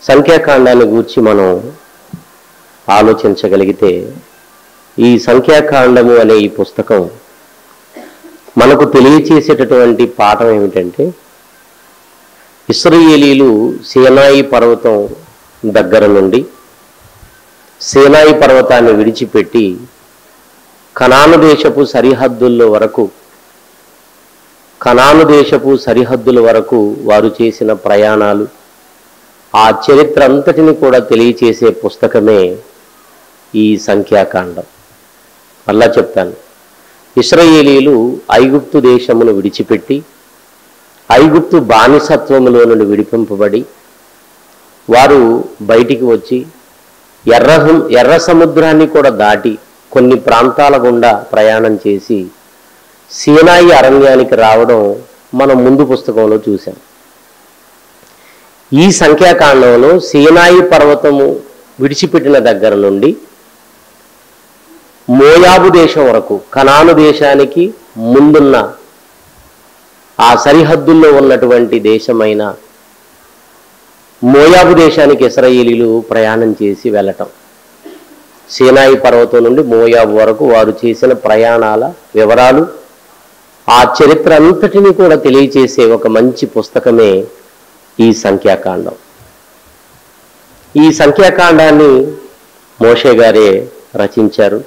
సంఖ్యాకాండాన్ని గూర్చి మనం ఆలోచించగలిగితే ఈ సంఖ్యాకాండము అనే ఈ పుస్తకం మనకు తెలియచేసేటటువంటి పాఠం ఏమిటంటే ఇస్రాయేలీలు సేనాయి పర్వతం దగ్గర నుండి సేనాయి పర్వతాన్ని విడిచిపెట్టి కనాను దేశపు సరిహద్దుల వరకు కనాను దేశపు సరిహద్దుల వరకు వారు చేసిన ప్రయాణాలు ఆ చరిత్ర అంతటిని కూడా తెలియచేసే పుస్తకమే ఈ సంఖ్యాకాండం మళ్ళా చెప్తాను ఇస్రాయేలీలు ఐగుప్తు దేశమును విడిచిపెట్టి ఐగుప్తు బానిసత్వములో నుండి విడిపింపబడి వారు బయటికి వచ్చి ఎర్ర ఎర్ర సముద్రాన్ని కూడా దాటి కొన్ని ప్రాంతాల గుండా ప్రయాణం చేసి సీనాయి అరణ్యానికి రావడం మనం ముందు పుస్తకంలో చూసాం ఈ సంఖ్యాకాండంలో సీనాయి పర్వతము విడిచిపెట్టిన దగ్గర నుండి మోయాబు దేశం వరకు కనాను దేశానికి ముందున్న ఆ సరిహద్దుల్లో ఉన్నటువంటి దేశమైన మోయాబు దేశానికి ఇస్రాయేలీలు ప్రయాణం చేసి వెళ్ళటం సీనాయి పర్వతం నుండి మోయాబు వరకు వారు చేసిన ప్రయాణాల వివరాలు ఆ చరిత్ర అంతటిని కూడా తెలియచేసే ఒక మంచి పుస్తకమే ఈ సంఖ్యాకాండం ఈ సంఖ్యాకాండాన్ని మోషే గారే రచించారు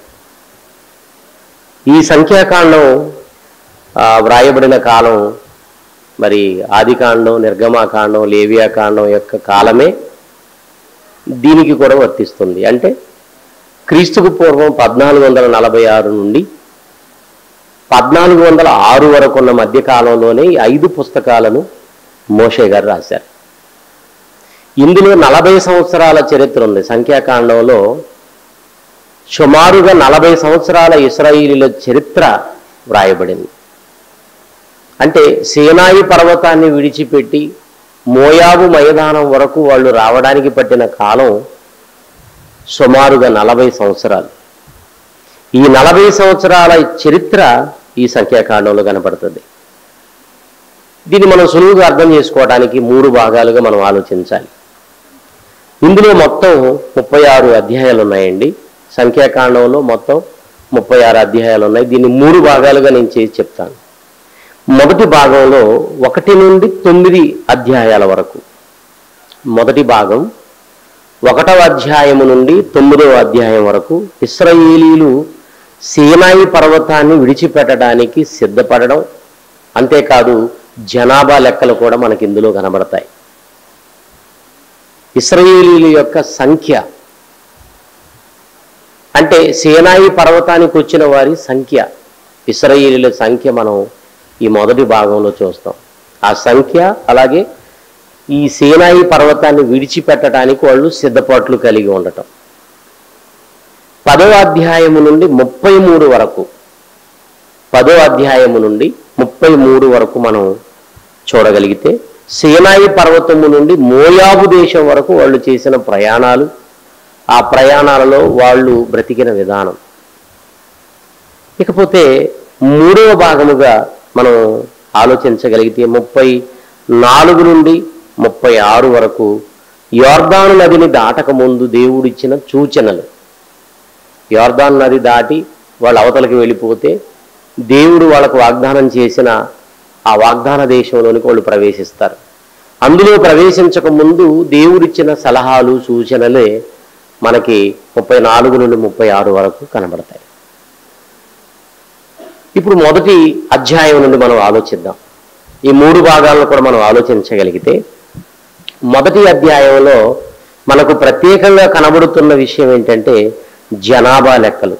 ఈ సంఖ్యాకాండం ఆ, వ్రాయబడిన కాలం మరి ఆదికాండం నిర్గమాకాండం లేవియాకాండం యొక్క కాలమే దీనికి కూడా వర్తిస్తుంది అంటే క్రీస్తుకు పూర్వం పద్నాలుగు వందల నలభై ఆరు నుండి పద్నాలుగు వందల ఆరు వరకు ఉన్న మధ్య కాలంలోనే ఈ ఐదు పుస్తకాలను మోషే గారు రాశారు ఇందులో నలభై సంవత్సరాల చరిత్ర ఉంది సంఖ్యాకాండంలో సుమారుగా నలభై సంవత్సరాల ఇస్రాయిలీల చరిత్ర వ్రాయబడింది అంటే సేనాయి పర్వతాన్ని విడిచిపెట్టి మోయాబు మైదానం వరకు వాళ్ళు రావడానికి పట్టిన కాలం సుమారుగా నలభై సంవత్సరాలు ఈ నలభై సంవత్సరాల చరిత్ర ఈ సంఖ్యాకాండంలో కనపడుతుంది దీన్ని మనం సులువుగా అర్థం చేసుకోవడానికి మూడు భాగాలుగా మనం ఆలోచించాలి ఇందులో మొత్తం ముప్పై ఆరు అధ్యాయాలు ఉన్నాయండి సంఖ్యాకాండంలో మొత్తం ముప్పై ఆరు అధ్యాయాలు ఉన్నాయి దీన్ని మూడు భాగాలుగా నేను చేసి చెప్తాను మొదటి భాగంలో ఒకటి నుండి తొమ్మిది అధ్యాయాల వరకు మొదటి భాగం ఒకటవ అధ్యాయము నుండి తొమ్మిదవ అధ్యాయం వరకు ఇస్రాయేలీలు సీనాయి పర్వతాన్ని విడిచిపెట్టడానికి సిద్ధపడడం అంతేకాదు జనాభా లెక్కలు కూడా మనకి ఇందులో కనబడతాయి ఇస్రాయేలీల యొక్క సంఖ్య అంటే సేనాయి పర్వతానికి వచ్చిన వారి సంఖ్య ఇస్రాయేలీల సంఖ్య మనం ఈ మొదటి భాగంలో చూస్తాం ఆ సంఖ్య అలాగే ఈ సేనాయి పర్వతాన్ని విడిచిపెట్టడానికి వాళ్ళు సిద్ధపాట్లు కలిగి ఉండటం పదో అధ్యాయము నుండి ముప్పై మూడు వరకు పదో అధ్యాయము నుండి ముప్పై మూడు వరకు మనం చూడగలిగితే సేనాయి పర్వతము నుండి మోయాబు దేశం వరకు వాళ్ళు చేసిన ప్రయాణాలు ఆ ప్రయాణాలలో వాళ్ళు బ్రతికిన విధానం ఇకపోతే మూడవ భాగముగా మనం ఆలోచించగలిగితే ముప్పై నాలుగు నుండి ముప్పై ఆరు వరకు యోర్దాను నదిని దాటక ముందు దేవుడిచ్చిన సూచనలు యోర్దాను నది దాటి వాళ్ళు అవతలకి వెళ్ళిపోతే దేవుడు వాళ్ళకు వాగ్దానం చేసిన ఆ వాగ్దాన దేశంలోనికి వాళ్ళు ప్రవేశిస్తారు అందులో ప్రవేశించక ముందు దేవుడిచ్చిన సలహాలు సూచనలే మనకి ముప్పై నాలుగు నుండి ముప్పై ఆరు వరకు కనబడతాయి ఇప్పుడు మొదటి అధ్యాయం నుండి మనం ఆలోచిద్దాం ఈ మూడు భాగాలను కూడా మనం ఆలోచించగలిగితే మొదటి అధ్యాయంలో మనకు ప్రత్యేకంగా కనబడుతున్న విషయం ఏంటంటే జనాభా లెక్కలు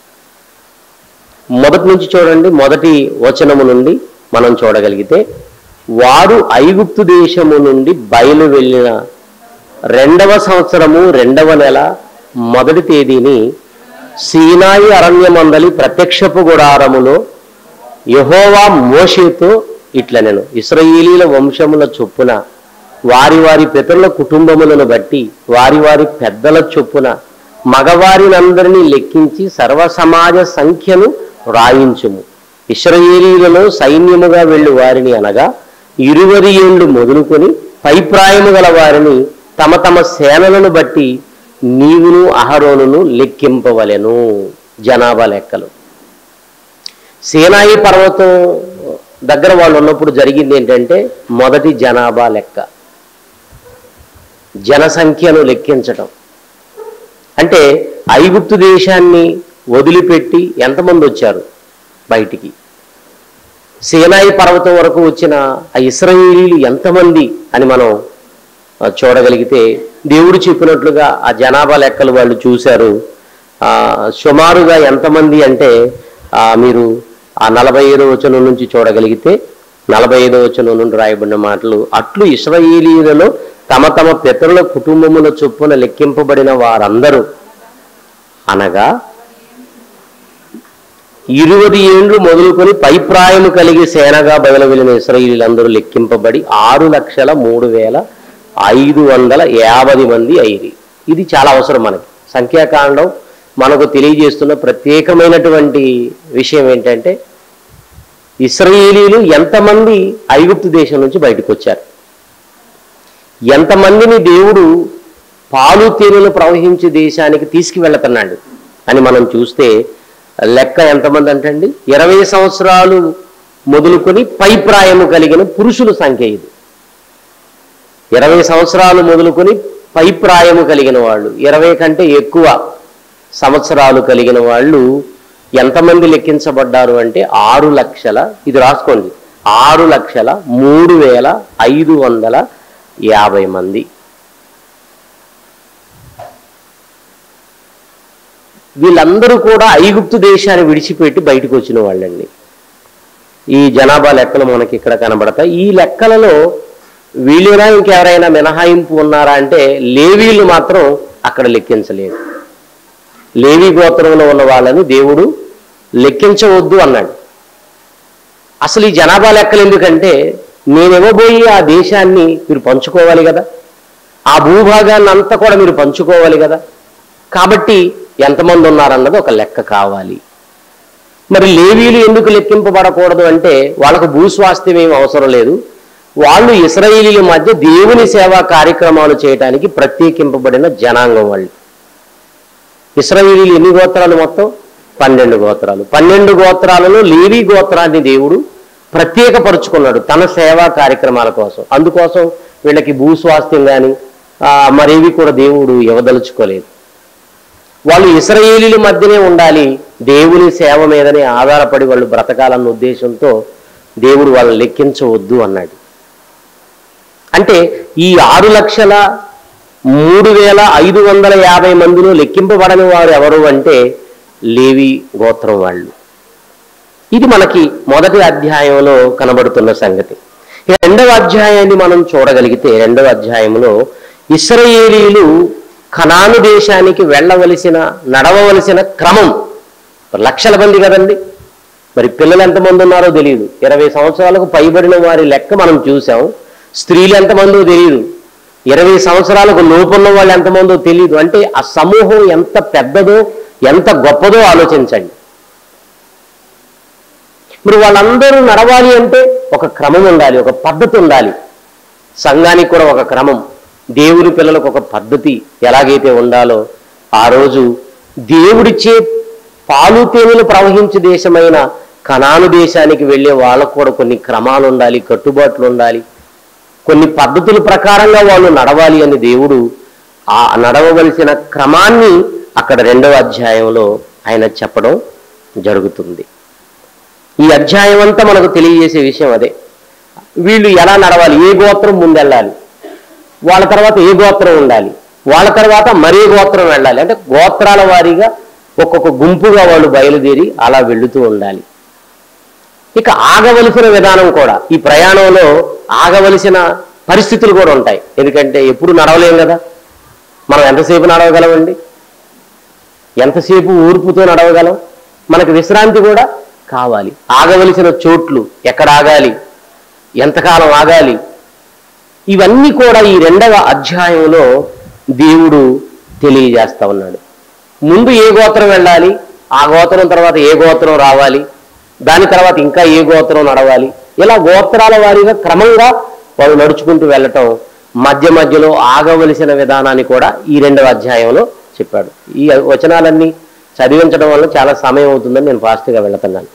మొదటి నుంచి చూడండి మొదటి వచనము నుండి మనం చూడగలిగితే వారు ఐగుప్తు దేశము నుండి బయలు వెళ్ళిన రెండవ సంవత్సరము రెండవ నెల మొదటి తేదీని సీనాయి అరణ్యమందలి ప్రత్యక్షపు గుడారములో యహోవా మోషేతో ఇట్ల నేను ఇస్రాయేలీల వంశముల చొప్పున వారి వారి పితరుల కుటుంబములను బట్టి వారి వారి పెద్దల చొప్పున మగవారినందరినీ లెక్కించి సర్వ సమాజ సంఖ్యను రాయించుము ఇస్రాయేలీలలో సైన్యముగా వెళ్ళు వారిని అనగా ఇరువరి ఏళ్ళు మొదలుకొని పైప్రాయము గల వారిని తమ తమ సేనలను బట్టి నీవును అహరోనును లెక్కింపవలెను జనాభా లెక్కలు సేనాయి పర్వతం దగ్గర వాళ్ళు ఉన్నప్పుడు జరిగింది ఏంటంటే మొదటి జనాభా లెక్క జనసంఖ్యను లెక్కించటం అంటే ఐగుప్తు దేశాన్ని వదిలిపెట్టి ఎంతమంది వచ్చారు బయటికి సేనాయి పర్వతం వరకు వచ్చిన ఆ ఇస్రాయేలీలు ఎంతమంది అని మనం ఆ, చూడగలిగితే దేవుడు చెప్పినట్లుగా ఆ జనాభా లెక్కలు వాళ్ళు చూశారు ఆ, సుమారుగా ఎంతమంది అంటే ఆ, మీరు ఆ నలభై ఐదో వచనం నుంచి చూడగలిగితే నలభై ఐదో వచనం నుండి రాయబడిన మాటలు అట్లు ఇస్రాయేలీలలో తమ తమ పితరుల కుటుంబముల చొప్పున లెక్కింపబడిన వారందరూ అనగా ఇరువది ఏండ్లు మొదలుకొని పైప్రాయము కలిగి సేనగా బయలువెళ్ళిన ఇస్రాయిలందరూ లెక్కింపబడి ఆరు లక్షల మూడు వేల ఐదు వందల యాభై మంది అయిరి ఇది చాలా అవసరం మనకి సంఖ్యాకాండం మనకు తెలియజేస్తున్న ప్రత్యేకమైనటువంటి విషయం ఏంటంటే ఇస్రాయేలీలు ఎంతమంది ఐగుప్తు దేశం నుంచి బయటకు వచ్చారు ఎంతమందిని దేవుడు పాలు తేనెలు ప్రవహించే దేశానికి తీసుకువెళుతున్నాడు అని మనం చూస్తే లెక్క ఎంతమంది అంటండి ఇరవై సంవత్సరాలు మొదలుకొని పైప్రాయము కలిగిన పురుషుల సంఖ్య ఇది ఇరవై సంవత్సరాలు మొదలుకొని పైప్రాయము కలిగిన వాళ్ళు ఇరవై కంటే ఎక్కువ సంవత్సరాలు కలిగిన వాళ్ళు ఎంతమంది లెక్కించబడ్డారు అంటే ఆరు లక్షల ఇది రాసుకోండి ఆరు లక్షల మూడు వేల ఐదు వందల యాభై మంది వీళ్ళందరూ కూడా ఐగుప్తు దేశాన్ని విడిచిపెట్టి బయటకు వచ్చిన వాళ్ళండి ఈ జనాభా లెక్కలు మనకి ఇక్కడ కనబడతాయి ఈ లెక్కలలో వీళ్ళైనా ఇంకెవరైనా మినహాయింపు ఉన్నారా అంటే లేవీలు మాత్రం అక్కడ లెక్కించలేదు లేవీ గోత్రంలో ఉన్న వాళ్ళని దేవుడు లెక్కించవద్దు అన్నాడు అసలు ఈ జనాభా లెక్కలు ఎందుకంటే నేను ఇవ్వబోయి ఆ దేశాన్ని మీరు పంచుకోవాలి కదా ఆ భూభాగాన్ని అంతా కూడా మీరు పంచుకోవాలి కదా కాబట్టి ఎంతమంది ఉన్నారన్నది ఒక లెక్క కావాలి మరి లేవీలు ఎందుకు లెక్కింపబడకూడదు అంటే వాళ్ళకు భూస్వాస్థ్యం ఏం అవసరం లేదు వాళ్ళు ఇస్రాయేలీల మధ్య దేవుని సేవా కార్యక్రమాలు చేయడానికి ప్రత్యేకింపబడిన జనాంగం వాళ్ళు ఇస్రాయేలీలు ఎన్ని గోత్రాలు మొత్తం పన్నెండు గోత్రాలు పన్నెండు గోత్రాలలో లేవీ గోత్రాన్ని దేవుడు ప్రత్యేకపరుచుకున్నాడు తన సేవా కార్యక్రమాల కోసం అందుకోసం వీళ్ళకి భూస్వాస్థ్యం కానీ మరేవి కూడా దేవుడు ఇవ్వదలుచుకోలేదు వాళ్ళు ఇస్రాయేలీల మధ్యనే ఉండాలి దేవుని సేవ మీదనే ఆధారపడి వాళ్ళు బ్రతకాలన్న ఉద్దేశంతో దేవుడు వాళ్ళని లెక్కించవద్దు అన్నాడు అంటే ఈ ఆరు లక్షల మూడు వేల ఐదు వందల యాభై మందిలో లెక్కింపబడని వారు ఎవరు అంటే లేవి గోత్రం వాళ్ళు ఇది మనకి మొదటి అధ్యాయంలో కనబడుతున్న సంగతి ఇక రెండవ అధ్యాయాన్ని మనం చూడగలిగితే రెండవ అధ్యాయంలో ఇస్రాయేలీలు ఖనాను దేశానికి వెళ్ళవలసిన నడవవలసిన క్రమం లక్షల మంది కదండి మరి పిల్లలు ఎంతమంది ఉన్నారో తెలియదు ఇరవై సంవత్సరాలకు పైబడిన వారి లెక్క మనం చూసాం స్త్రీలు ఎంతమందో తెలియదు ఇరవై సంవత్సరాలకు లోపున్న వాళ్ళు ఎంతమందో తెలియదు అంటే ఆ సమూహం ఎంత పెద్దదో ఎంత గొప్పదో ఆలోచించండి మరి వాళ్ళందరూ నడవాలి అంటే ఒక క్రమం ఉండాలి ఒక పద్ధతి ఉండాలి సంఘానికి కూడా ఒక క్రమం దేవుని పిల్లలకు ఒక పద్ధతి ఎలాగైతే ఉండాలో ఆ రోజు దేవుడిచ్చే పాలు తేనెలు ప్రవహించే దేశమైన కనాను దేశానికి వెళ్ళే వాళ్ళకు కూడా కొన్ని క్రమాలు ఉండాలి కట్టుబాట్లు ఉండాలి కొన్ని పద్ధతుల ప్రకారంగా వాళ్ళు నడవాలి అని దేవుడు ఆ నడవవలసిన క్రమాన్ని అక్కడ రెండవ అధ్యాయంలో ఆయన చెప్పడం జరుగుతుంది ఈ అధ్యాయం అంతా మనకు తెలియజేసే విషయం అదే వీళ్ళు ఎలా నడవాలి ఏ గోత్రం ముందెళ్ళాలి వాళ్ళ తర్వాత ఏ గోత్రం ఉండాలి వాళ్ళ తర్వాత మరే గోత్రం వెళ్ళాలి అంటే గోత్రాల వారీగా ఒక్కొక్క గుంపుగా వాళ్ళు బయలుదేరి అలా వెళుతూ ఉండాలి ఇక ఆగవలసిన విధానం కూడా ఈ ప్రయాణంలో ఆగవలసిన పరిస్థితులు కూడా ఉంటాయి ఎందుకంటే ఎప్పుడు నడవలేం కదా మనం ఎంతసేపు నడవగలమండి ఎంతసేపు ఊర్పుతో నడవగలం మనకు విశ్రాంతి కూడా కావాలి ఆగవలసిన చోట్లు ఎక్కడ ఆగాలి ఎంతకాలం ఆగాలి ఇవన్నీ కూడా ఈ రెండవ అధ్యాయంలో దేవుడు తెలియజేస్తా ఉన్నాడు ముందు ఏ గోత్రం వెళ్ళాలి ఆ గోత్రం తర్వాత ఏ గోత్రం రావాలి దాని తర్వాత ఇంకా ఏ గోత్రం నడవాలి ఇలా గోత్రాల వారీగా క్రమంగా వాళ్ళు నడుచుకుంటూ వెళ్ళటం మధ్య మధ్యలో ఆగవలసిన విధానాన్ని కూడా ఈ రెండవ అధ్యాయంలో చెప్పాడు ఈ వచనాలన్నీ చదివించడం వల్ల చాలా సమయం అవుతుందని నేను ఫాస్ట్గా వెళుతున్నాను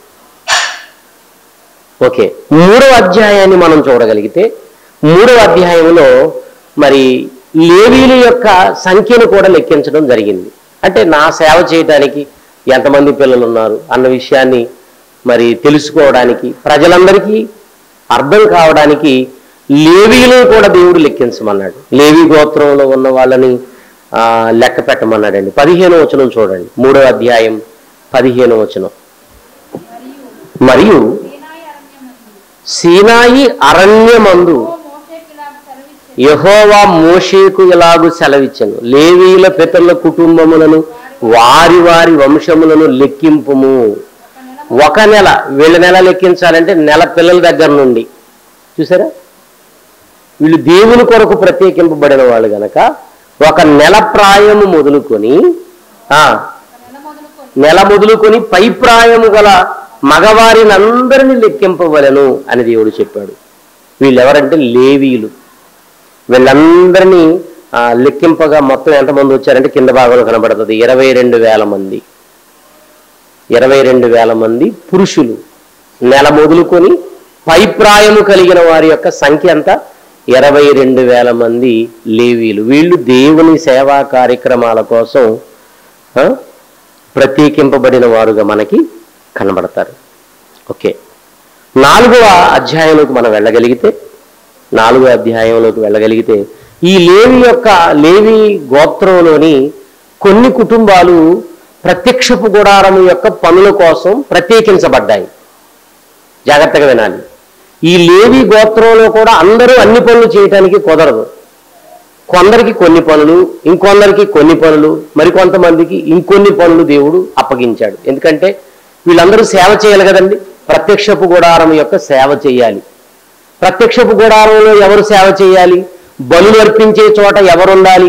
ఓకే మూడవ అధ్యాయాన్ని మనం చూడగలిగితే మూడవ అధ్యాయంలో మరి లేవీల యొక్క సంఖ్యను కూడా లెక్కించడం జరిగింది అంటే నా సేవ చేయడానికి ఎంతమంది పిల్లలు ఉన్నారు అన్న విషయాన్ని మరి తెలుసుకోవడానికి ప్రజలందరికీ అర్థం కావడానికి లేవీలను కూడా దేవుడు లెక్కించమన్నాడు లేవి గోత్రంలో ఉన్న వాళ్ళని ఆ, లెక్క పెట్టమన్నాడండి పదిహేను వచనం చూడండి మూడవ అధ్యాయం పదిహేను వచనం మరియు సీనాయి అరణ్యమందు సీనాయి అరణ్యమందు ఓ మోషేకిలాగు సెలవిచ్చెను. యహోవా మోషేకు ఇలాగు సెలవిచ్చను లేవీల పితరుల కుటుంబములను వారి వారి వంశములను లెక్కింపుము ఒక నెల ఒక నెల వీళ్ళ నెల లెక్కించాలంటే నెల పిల్లల దగ్గర నుండి చూసారా వీళ్ళు దేవుని కొరకు ప్రత్యేకింపబడిన వాళ్ళు గనక ఒక నెల ప్రాయము మొదలుకొని ఆ ఒక నెల మొదలుకొని నెల మొదలుకొని పై ప్రాయము గల మగవారిని అందరినీ లెక్కింపవలను అని దేవుడు చెప్పాడు వీళ్ళెవరంటే లేవీలు వీళ్ళందరినీ ఆ, లెక్కింపగా మొత్తం ఎంతమంది వచ్చారంటే కింద భాగంలో కనబడుతుంది ఇరవై రెండు వేల మంది ఇరవై రెండు వేల మంది పురుషులు నెల మొదలుకొని పై ప్రాయము కలిగిన వారి యొక్క సంఖ్య అంతా ఇరవై రెండు వేల మంది లేవీలు వీళ్ళు దేవుని సేవా కార్యక్రమాల కోసం ఆ, ప్రత్యేకింపబడిన వారుగా మనకి కనబడతారు ఓకే నాలుగవ అధ్యాయంలోకి మనం వెళ్ళగలిగితే నాలుగవ అధ్యాయంలోకి వెళ్ళగలిగితే ఈ లేవి యొక్క లేవి గోత్రంలోని కొన్ని కుటుంబాలు ప్రత్యక్షపు గుడారము యొక్క పనుల కోసం ప్రత్యేకించబడ్డాయి జాగ్రత్తగా వినాలి ఈ లేవి గోత్రంలో కూడా అందరూ అన్ని పనులు చేయటానికి కుదరదు కొందరికి కొన్ని పనులు ఇంకొందరికి కొన్ని పనులు మరికొంతమందికి ఇంకొన్ని పనులు దేవుడు అప్పగించాడు ఎందుకంటే వీళ్ళందరూ సేవ చేయాలి కదండి ప్రత్యక్షపు గుడారం యొక్క సేవ చేయాలి ప్రత్యక్షపు గుడారంలో ఎవరు సేవ చేయాలి బలులు అర్పించే చోట ఎవరు ఉండాలి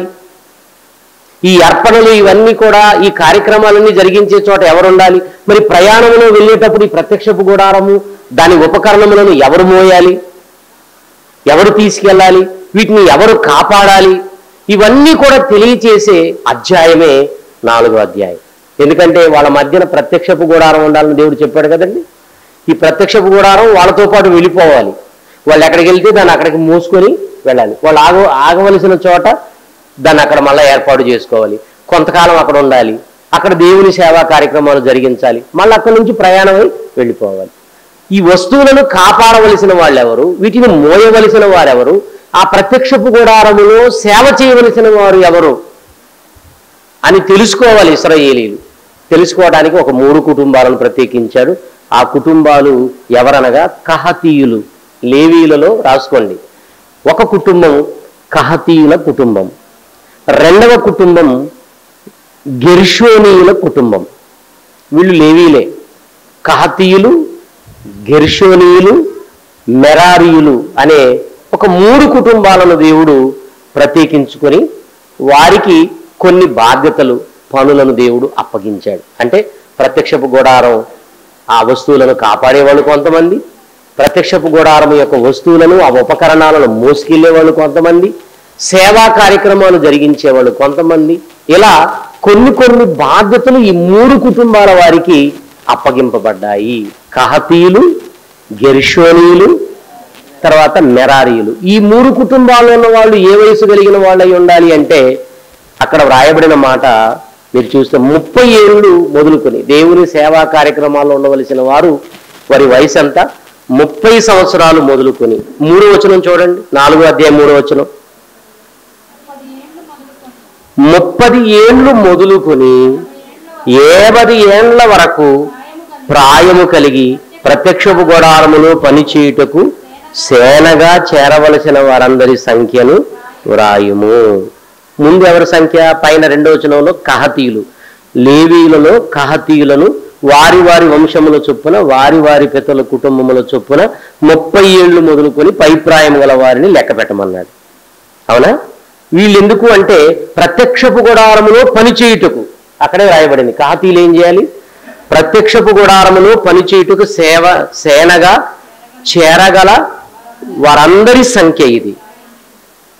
ఈ అర్పణలు ఇవన్నీ కూడా ఈ కార్యక్రమాలన్నీ జరిగించే చోట ఎవరు ఉండాలి మరి ప్రయాణంలో వెళ్ళేటప్పుడు ఈ ప్రత్యక్షపు గుడారము దాని ఉపకరణములను ఎవరు మోయాలి ఎవరు తీసుకెళ్ళాలి వీటిని ఎవరు కాపాడాలి ఇవన్నీ కూడా తెలియచేసే అధ్యాయమే నాలుగో అధ్యాయం ఎందుకంటే వాళ్ళ మధ్యన ప్రత్యక్షపు గుడారం ఉండాలని దేవుడు చెప్పాడు కదండి ఈ ప్రత్యక్షపు గుడారం వాళ్ళతో పాటు వెళ్ళిపోవాలి వాళ్ళు ఎక్కడికి వెళ్తే దాన్ని అక్కడికి మూసుకొని వెళ్ళాలి వాళ్ళు ఆగ ఆగవలసిన చోట దాన్ని అక్కడ మళ్ళీ ఏర్పాటు చేసుకోవాలి కొంతకాలం అక్కడ ఉండాలి అక్కడ దేవుని సేవా కార్యక్రమాలు జరిగించాలి మళ్ళీ అక్కడి నుంచి ప్రయాణమై వెళ్ళిపోవాలి ఈ వస్తువులను కాపాడవలసిన వాళ్ళెవరు వీటిని మోయవలసిన వారెవరు ఆ ప్రత్యక్షపు గుడారములో సేవ చేయవలసిన వారు ఎవరు అని తెలుసుకోవాలి ఇస్రాయేలీలు తెలుసుకోవడానికి ఒక మూడు కుటుంబాలను ప్రత్యేకించాడు ఆ కుటుంబాలు ఎవరనగా కహతీయులు లేవీలలో రాసుకోండి ఒక కుటుంబం కహతీయుల కుటుంబం రెండవ కుటుంబం గెర్షోనీయుల కుటుంబం వీళ్ళు లేవీలే కహతీయులు గెర్షోనీయులు మెరారీయులు అనే ఒక మూడు కుటుంబాలను దేవుడు ప్రత్యేకించుకొని వారికి కొన్ని బాధ్యతలు పనులను దేవుడు అప్పగించాడు అంటే ప్రత్యక్షపు గుడారం ఆ వస్తువులను కాపాడేవాళ్ళు కొంతమంది ప్రత్యక్షపు గుడారం యొక్క వస్తువులను ఆ ఉపకరణాలను మోసుకెళ్లేవాళ్ళు కొంతమంది సేవా కార్యక్రమాలు జరిగించేవాళ్ళు కొంతమంది ఇలా కొన్ని కొన్ని బాధ్యతలు ఈ మూడు కుటుంబాల వారికి అప్పగింపబడ్డాయి కహతీయులు గెర్షోనీయులు తర్వాత మెరారీయులు ఈ మూడు కుటుంబాల్లో ఉన్న వాళ్ళు ఏ వయసు కలిగిన వాళ్ళై ఉండాలి అంటే అక్కడ వ్రాయబడిన మాట మీరు చూస్తే ముప్పై ఏళ్ళు మొదలుకొని దేవుని సేవా కార్యక్రమాల్లో ఉండవలసిన వారు వారి వయసు అంతా ముప్పై సంవత్సరాలు మొదలుకొని మూడో వచనం చూడండి నాలుగో అధ్యాయం మూడో వచనం పది ఏండ్లు మొదలుకొని ముప్పది ఏండ్లు మొదలుకొని ఏబది ఏండ్ల వరకు సాయము కలిగి ప్రాయము కలిగి ప్రత్యక్షపు గుడారములో పనిచేయుటకు సేనగా చేరవలసిన వారందరి సంఖ్యను వ్రాయుము ముందు ఎవరి సంఖ్య పైన రెండో వచనంలో కహతీయులు లేవీలలో కహతీయులను వారి వారి వంశముల చొప్పున వారి వారి పితల కుటుంబముల చొప్పున ముప్పై ఏళ్ళు మొదలుకొని పైప్రాయం గల వారిని లెక్క పెట్టమన్నాడు అవునా వీళ్ళు ఎందుకు అంటే ప్రత్యక్షపు గుడారములో పనిచేయుటకు అక్కడే రాయబడింది కాతీలు ఏం చేయాలి ప్రత్యక్షపు గుడారములో పనిచేయుటకు సేవ సేనగా చేరగల వారందరి సంఖ్య ఇది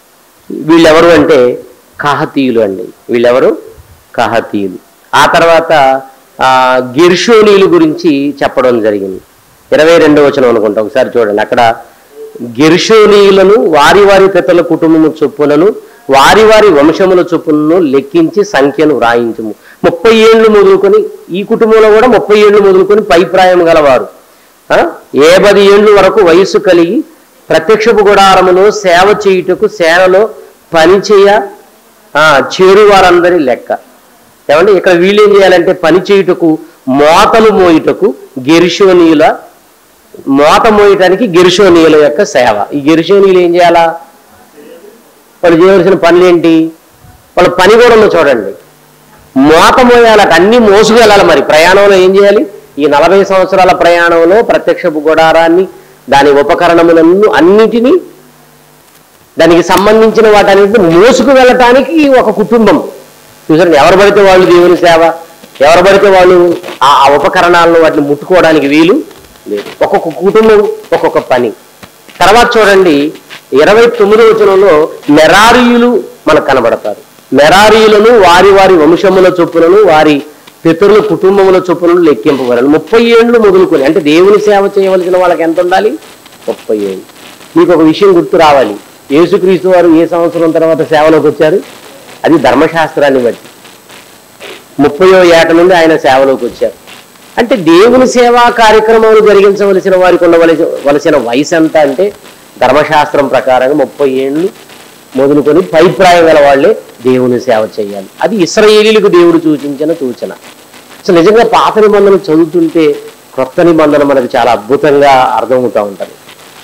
వీళ్ళెవరు అంటే కహతీయులు అండి వీళ్ళెవరు కహతీయులు ఆ తర్వాత ఆ, గిర్షోనీయుల గురించి చెప్పడం జరిగింది ఇరవై రెండో వచనం అనుకుంటా ఒకసారి చూడండి అక్కడ గిర్షోనీయులను వారి వారి పితల కుటుంబము చొప్పునను వారి వారి వంశముల చొప్పునను లెక్కించి సంఖ్యను వ్రాయించము ముప్పై ఏళ్ళు మొదలుకొని ఈ కుటుంబంలో కూడా ముప్పై ఏళ్ళు మొదలుకొని పైప్రాయం గలవారు ఆ, ఏ పది ఏళ్ళు వరకు వయస్సు కలిగి ప్రత్యక్షపు గుడారములో సేవ చేయుటకు సేవలో పని చేయ ఆ, చేరు వారందరి లెక్క ఏమంటే ఇక్కడ వీళ్ళు ఏం చేయాలంటే పని చేయుటకు మోతలు మోయుటకు గెరిషోనీయుల మోత మోయటానికి గెరిషోనీయుల యొక్క సేవ ఈ గెరిషోనీయులు ఏం చేయాలా వాళ్ళు చేయవలసిన పనులు ఏంటి వాళ్ళ పని కూడా ఉందో చూడండి మోత మోయాలట అన్ని మోసుకు వెళ్ళాలి మరి ప్రయాణంలో ఏం చేయాలి ఈ నలభై సంవత్సరాల ప్రయాణంలో ప్రత్యక్షపు గుడారాన్ని దాని ఉపకరణములను అన్నిటినీ దానికి సంబంధించిన వాటన్నిటిని మోసుకు వెళ్ళటానికి ఒక కుటుంబం చూసారండి ఎవరు పడితే వాళ్ళు దేవుని సేవ ఎవరు పడితే వాళ్ళు ఆ ఆ ఉపకరణాలను వాటిని ముట్టుకోవడానికి వీలు లేదు ఒక్కొక్క కుటుంబం ఒక్కొక్క పని తర్వాత చూడండి ఇరవై తొమ్మిదో వచనంలో మెరారీయులు మనకు కనబడతారు మెరారీయులను వారి వారి వంశముల చొప్పులను వారి పితరుల కుటుంబముల చొప్పులను లెక్కింపబడాలి ముప్పై ఏళ్ళు మొదలుకొని అంటే దేవుని సేవ చేయవలసిన వాళ్ళకి ఎంత ఉండాలి ముప్పై ఏళ్ళు మీకు ఒక విషయం గుర్తు రావాలి యేసుక్రీస్తు వారు ఏ సంవత్సరం తర్వాత సేవలోకి వచ్చారు అది ధర్మశాస్త్రాన్ని బట్టి ముప్పయో ఏట నుండి ఆయన సేవలోకి వచ్చారు అంటే దేవుని సేవా కార్యక్రమాలు జరిగించవలసిన వారికి ఉండవలసిన వలసిన వయసు ఎంత అంటే ధర్మశాస్త్రం ప్రకారంగా ముప్పై ఏళ్ళు మొదలుకొని పైప్రాయం గల వాళ్ళే దేవుని సేవ చేయాలి అది ఇస్రాయేలీలకు దేవుడు సూచించిన సూచన అసలు నిజంగా పాత నిబంధన చదువుతుంటే కొత్త నిబంధన మనకు చాలా అద్భుతంగా అర్థమవుతూ ఉంటుంది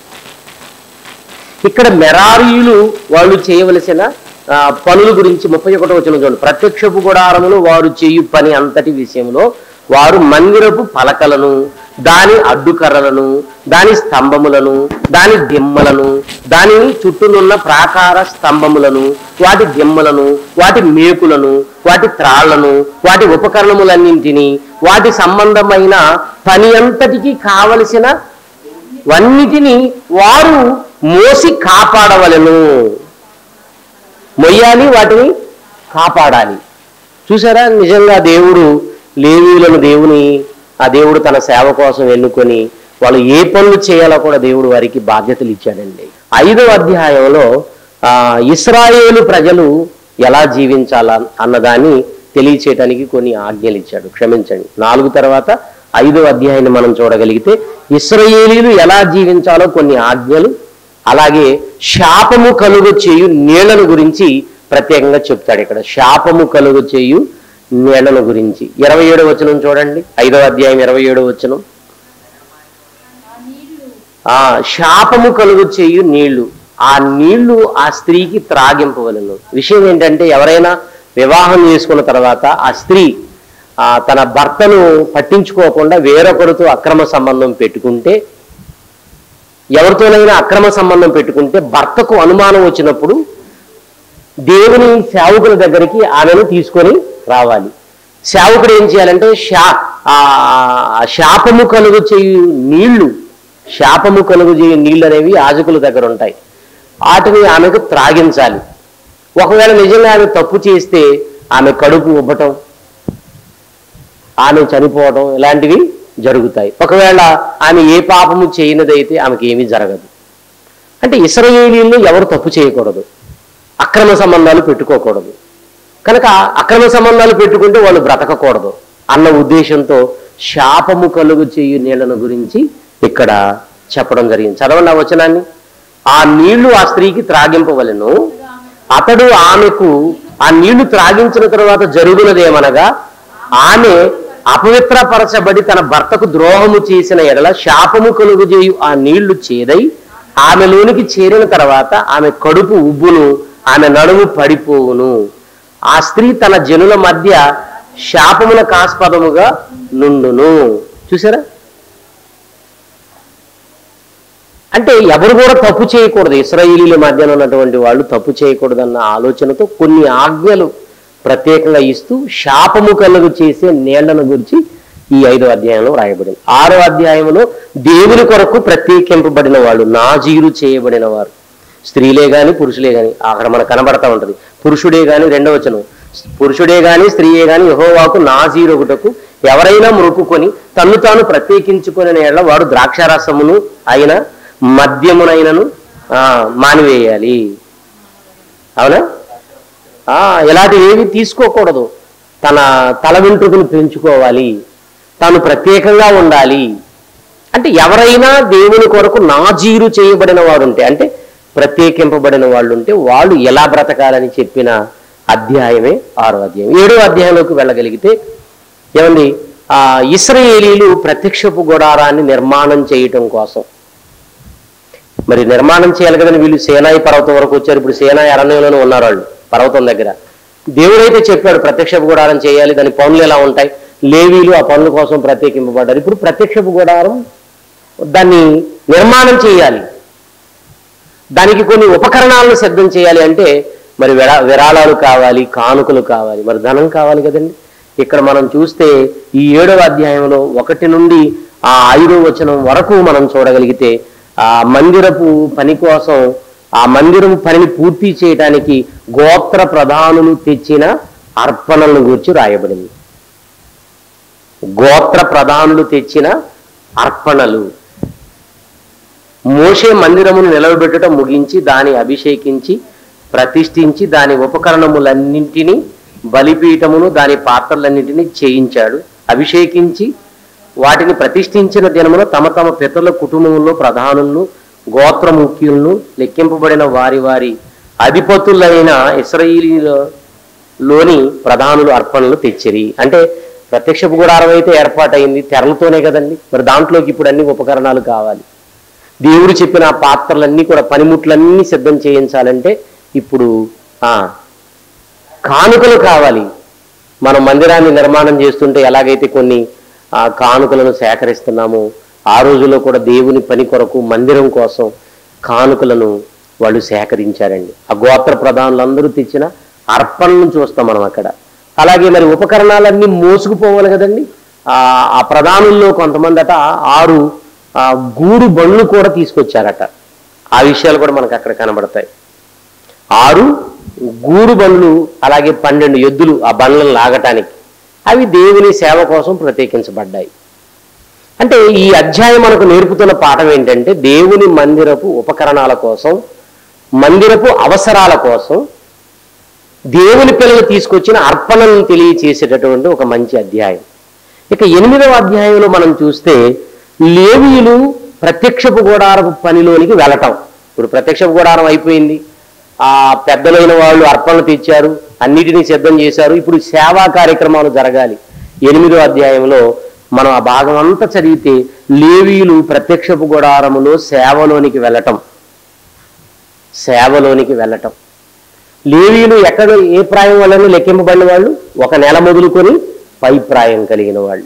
ఇక్కడ మెరారీయులు వాళ్ళు చేయవలసిన ఆ, పనుల గురించి ముప్పై ఒకటో వచ్చిన చూడండి ప్రత్యక్షపు గుడారములు వారు చేయు పని అంతటి విషయంలో వారు మందిరపు పలకలను దాని అడ్డుకర్రలను దాని స్తంభములను దాని దిమ్మలను దాని చుట్టూనున్న ప్రాకార స్తంభములను వాటి దిమ్మలను వాటి మేకులను వాటి త్రాళ్లను వాటి ఉపకరణములన్నింటినీ వాటి సంబంధమైన పని అంతటికి కావలసిన వన్నిటిని వారు మోసి కాపాడవలను మొయ్యాలి వాటిని కాపాడాలి చూసారా నిజంగా దేవుడు లేవీలను దేవుని ఆ దేవుడు తన సేవ కోసం ఎన్నుకొని వాళ్ళు ఏ పనులు చేయాలో కూడా దేవుడు వారికి బాధ్యతలు ఇచ్చాడండి ఐదవ అధ్యాయంలో ఆ ఇస్రాయేలు ప్రజలు ఎలా జీవించాలా అన్నదాన్ని తెలియచేయటానికి కొన్ని ఆజ్ఞలు ఇచ్చాడు క్షమించండి నాలుగు తర్వాత ఐదవ అధ్యాయాన్ని మనం చూడగలిగితే ఇస్రాయేలీలు ఎలా జీవించాలో కొన్ని ఆజ్ఞలు అలాగే శాపము కలుగు చేయు నీళ్లను గురించి ప్రత్యేకంగా చెప్తాడు ఇక్కడ శాపము కలుగు చేయు నీళ్లను గురించి ఇరవై ఏడవ వచనం చూడండి ఐదవ అధ్యాయం ఇరవై ఏడవ వచనం ఆ నీళ్లు ఆ శాపము కలుగు చేయు నీళ్లు ఆ నీళ్లు ఆ స్త్రీకి త్రాగింపవలను విషయం ఏంటంటే ఎవరైనా వివాహం చేసుకున్న తర్వాత ఆ స్త్రీ ఆ తన భర్తను పట్టించుకోకుండా వేరొకరితో అక్రమ సంబంధం పెట్టుకుంటే ఎవరితోనైనా అక్రమ సంబంధం పెట్టుకుంటే భర్తకు అనుమానం వచ్చినప్పుడు దేవుని సేవకుల దగ్గరికి ఆమెను తీసుకొని రావాలి సేవకుడు ఏం చేయాలంటే శా ఆ శాపము కలుగు చేయు నీళ్లు శాపము కలుగు చేయు నీళ్ళు అనేవి యాజకుల దగ్గర ఉంటాయి వాటిని ఆమెకు త్రాగించాలి ఒకవేళ నిజంగా ఆమె తప్పు చేస్తే ఆమె కడుపు ఉబ్బటం ఆమె చనిపోవడం ఇలాంటివి జరుగుతాయి ఒకవేళ ఆమె ఏ పాపము చేయనిదైతే ఆమెకి ఏమీ జరగదు అంటే ఇస్రాయేలీలు ఎవరు తప్పు చేయకూడదు అక్రమ సంబంధాలు పెట్టుకోకూడదు కనుక అక్రమ సంబంధాలు పెట్టుకుంటే వాళ్ళు బ్రతకకూడదు అన్న ఉద్దేశంతో శాపము కలుగు చేయు నీళ్లను గురించి ఇక్కడ చెప్పడం జరిగింది చదవండి ఆ వచనాన్ని ఆ నీళ్లు ఆ స్త్రీకి త్రాగింపవలెను అతడు ఆమెకు ఆ నీళ్లు త్రాగించిన తర్వాత జరుగునదేమనగా ఆమె అపవిత్రపరచబడి తన భర్తకు ద్రోహము చేసిన ఎడల శాపము కలుగు చేయు ఆ నీళ్లు చేదై ఆమెలోనికి చేరిన తర్వాత ఆమె కడుపు ఉబ్బును ఆమె నడుము పడిపోవును ఆ స్త్రీ తన జనుల మధ్య శాపములకు ఆస్పదముగా నుండును చూసారా అంటే ఎవరు కూడా తప్పు చేయకూడదు ఇస్రాయేలీల మధ్యన ఉన్నటువంటి వాళ్ళు తప్పు చేయకూడదన్న ఆలోచనతో కొన్ని ఆజ్ఞలు ప్రత్యేకంగా ఇస్తూ శాపము కలుగు చేసే నీళ్లను గురించి ఈ ఐదో అధ్యాయంలో రాయబడింది ఆరో అధ్యాయంలో దేవుని కొరకు ప్రత్యేకింపబడిన వాళ్ళు నాజీరు చేయబడిన వారు స్త్రీలే కానీ పురుషులే కానీ అక్కడ మనకు కనబడతా ఉంటుంది పురుషుడే కానీ రెండవ వచనం పురుషుడే కానీ స్త్రీయే కానీ యహోవాకు నాజీరొకటకు ఎవరైనా మొక్కుకొని తన్ను తాను ప్రత్యేకించుకునే ఎడల వాడు ద్రాక్షారసమును అయిన మద్యమునైనను ఆ, మానివేయాలి అవునా ఆ, ఇలాంటివి ఏవి తీసుకోకూడదు తన తల వెంట్రుకను పెంచుకోవాలి తాను ప్రత్యేకంగా ఉండాలి అంటే ఎవరైనా దేవుని కొరకు నాజీరు చేయబడిన వాడు ఉంటే అంటే ప్రత్యేకింపబడిన వాళ్ళు ఉంటే వాళ్ళు ఎలా బ్రతకాలని చెప్పిన అధ్యాయమే ఆరో అధ్యాయం ఏడో అధ్యాయంలోకి వెళ్ళగలిగితే ఏమండి ఆ ఇస్రాయేలీలు ప్రత్యక్షపు గుడారాన్ని నిర్మాణం చేయటం కోసం మరి నిర్మాణం చేయాలి కదని వీళ్ళు సేనాయి పర్వతం వరకు వచ్చారు ఇప్పుడు సేనాయి అరణ్యంలోనే ఉన్నారు వాళ్ళు పర్వతం దగ్గర దేవుడైతే చెప్పాడు ప్రత్యక్షపు గుడారం చేయాలి దాని పనులు ఎలా ఉంటాయి లేవీలు ఆ పనుల కోసం ప్రత్యేకింపబడ్డారు ఇప్పుడు ప్రత్యక్షపు గుడారం దాన్ని నిర్మాణం చేయాలి దానికి కొన్ని ఉపకరణాలను సిద్ధం చేయాలి అంటే మరి విరా విరాళాలు కావాలి కానుకలు కావాలి మరి ధనం కావాలి కదండి ఇక్కడ మనం చూస్తే ఈ ఏడవ అధ్యాయంలో ఒకటి నుండి ఆ ఐదో వచనం వరకు మనం చూడగలిగితే ఆ మందిరపు పని కోసం ఆ మందిరం పనిని పూర్తి చేయడానికి గోత్ర ప్రధానులు తెచ్చిన అర్పణలను గురించి రాయబడింది గోత్ర ప్రధానులు తెచ్చిన అర్పణలు మోషే మందిరమును నిలవబెట్టడం ముగించి దాని అభిషేకించి ప్రతిష్ఠించి దాని ఉపకరణములన్నింటినీ బలిపీఠమును దాని పాత్రలన్నింటినీ చేయించాడు అభిషేకించి వాటిని ప్రతిష్ఠించిన దినమున తమ తమ పితరుల కుటుంబంలో ప్రధానులను గోత్ర ముఖ్యులను లెక్కింపబడిన వారి వారి అధిపతులైన ఇస్రాయిలీలోని ప్రధానులు అర్పణలు తెచ్చిరి అంటే ప్రత్యక్షపు గుడారం అయితే ఏర్పాటైంది తెరలతోనే కదండి మరి దాంట్లోకి ఇప్పుడు అన్ని ఉపకరణాలు కావాలి దేవుడు చెప్పిన ఆ పాత్రలన్నీ కూడా పనిముట్లన్నీ సిద్ధం చేయించాలంటే ఇప్పుడు ఆ కానుకలు కావాలి మనం మందిరాన్ని నిర్మాణం చేస్తుంటే ఎలాగైతే కొన్ని ఆ కానుకలను సేకరిస్తున్నామో ఆ రోజుల్లో కూడా దేవుని పని కొరకు మందిరం కోసం కానుకలను వాళ్ళు సేకరించారండి ఆ గోత్ర ప్రధానులందరూ తెచ్చిన అర్పణలను చూస్తాం మనం అక్కడ అలాగే మరి ఉపకరణాలన్నీ మోసుకుపోవాలి కదండి ఆ ఆ ప్రధానుల్లో కొంతమంది అట ఆరు ఆ గూడు బండ్లు కూడా తీసుకొచ్చారట ఆ విషయాలు కూడా మనకు అక్కడ కనబడతాయి ఆరు గూడు బండ్లు అలాగే పన్నెండు ఎద్దులు ఆ బండ్లను లాగటానికి అవి దేవుని సేవ కోసం ప్రత్యేకించబడ్డాయి అంటే ఈ అధ్యాయం మనకు నేర్పుతున్న పాఠం ఏంటంటే దేవుని మందిరపు ఉపకరణాల కోసం మందిరపు అవసరాల కోసం దేవుని పిల్లలు తీసుకొచ్చిన అర్పణలను తెలియచేసేటటువంటి ఒక మంచి అధ్యాయం ఇక ఎనిమిదవ అధ్యాయంలో మనం చూస్తే లేవీయులు ప్రత్యక్షపు గోడారపు పనిలోనికి వెళ్ళటం ఇప్పుడు ప్రత్యక్షపు గోడారం అయిపోయింది ఆ పెద్దలైన వాళ్ళు అర్పణలు తెచ్చారు అన్నిటినీ సిద్ధం చేశారు ఇప్పుడు సేవా కార్యక్రమాలు జరగాలి ఎనిమిదో అధ్యాయంలో మనం ఆ భాగం అంతా చదివితే లేవీయులు ప్రత్యక్షపు గుడారములో సేవలోనికి వెళ్ళటం సేవలోనికి వెళ్ళటం లేవీయులు ఎక్కడ ఏ ప్రాయం వలన లెక్కింపబడిన వాళ్ళు ఒక నెల మొదలుకొని పై ప్రాయం కలిగిన వాళ్ళు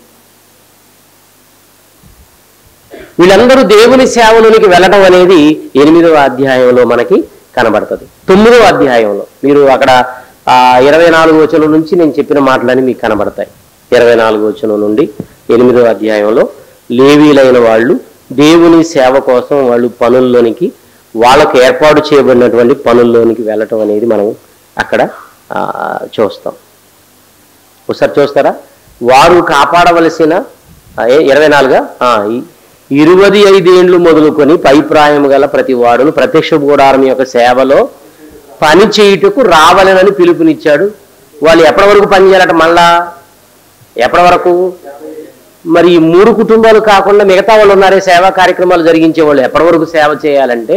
వీళ్ళందరూ దేవుని సేవలోనికి వెళ్ళడం అనేది ఎనిమిదవ అధ్యాయంలో మనకి కనబడుతుంది తొమ్మిదవ అధ్యాయంలో మీరు అక్కడ ఆ ఇరవై నాలుగు వచనం నుంచి నేను చెప్పిన మాటలని మీకు కనబడతాయి ఇరవై నాలుగు వచనం నుండి ఎనిమిదవ అధ్యాయంలో లేవీలైన వాళ్ళు దేవుని సేవ కోసం వాళ్ళు పనుల్లోనికి వాళ్ళకు ఏర్పాటు చేయబడినటువంటి పనుల్లోనికి వెళ్ళటం అనేది మనం అక్కడ ఆ, చూస్తాం ఒకసారి చూస్తారా వారు కాపాడవలసిన ఆ, ఏ ఇరవై నాలుగా ఆ, ఈ- ఇరువది ఐదేండ్లు మొదలుకొని పై ప్రాయం గల ప్రతి వాడును ప్రత్యక్ష గుడారం యొక్క సేవలో పని చేయుటకు రావాలనని పిలుపునిచ్చాడు వాళ్ళు ఎప్పటి వరకు పని చేయాలట మళ్ళా ఎప్పటి వరకు మరి ఈ మూడు కుటుంబాలు కాకుండా మిగతా వాళ్ళు ఉన్నారే సేవా కార్యక్రమాలు జరిగించే వాళ్ళు ఎప్పటి వరకు సేవ చేయాలంటే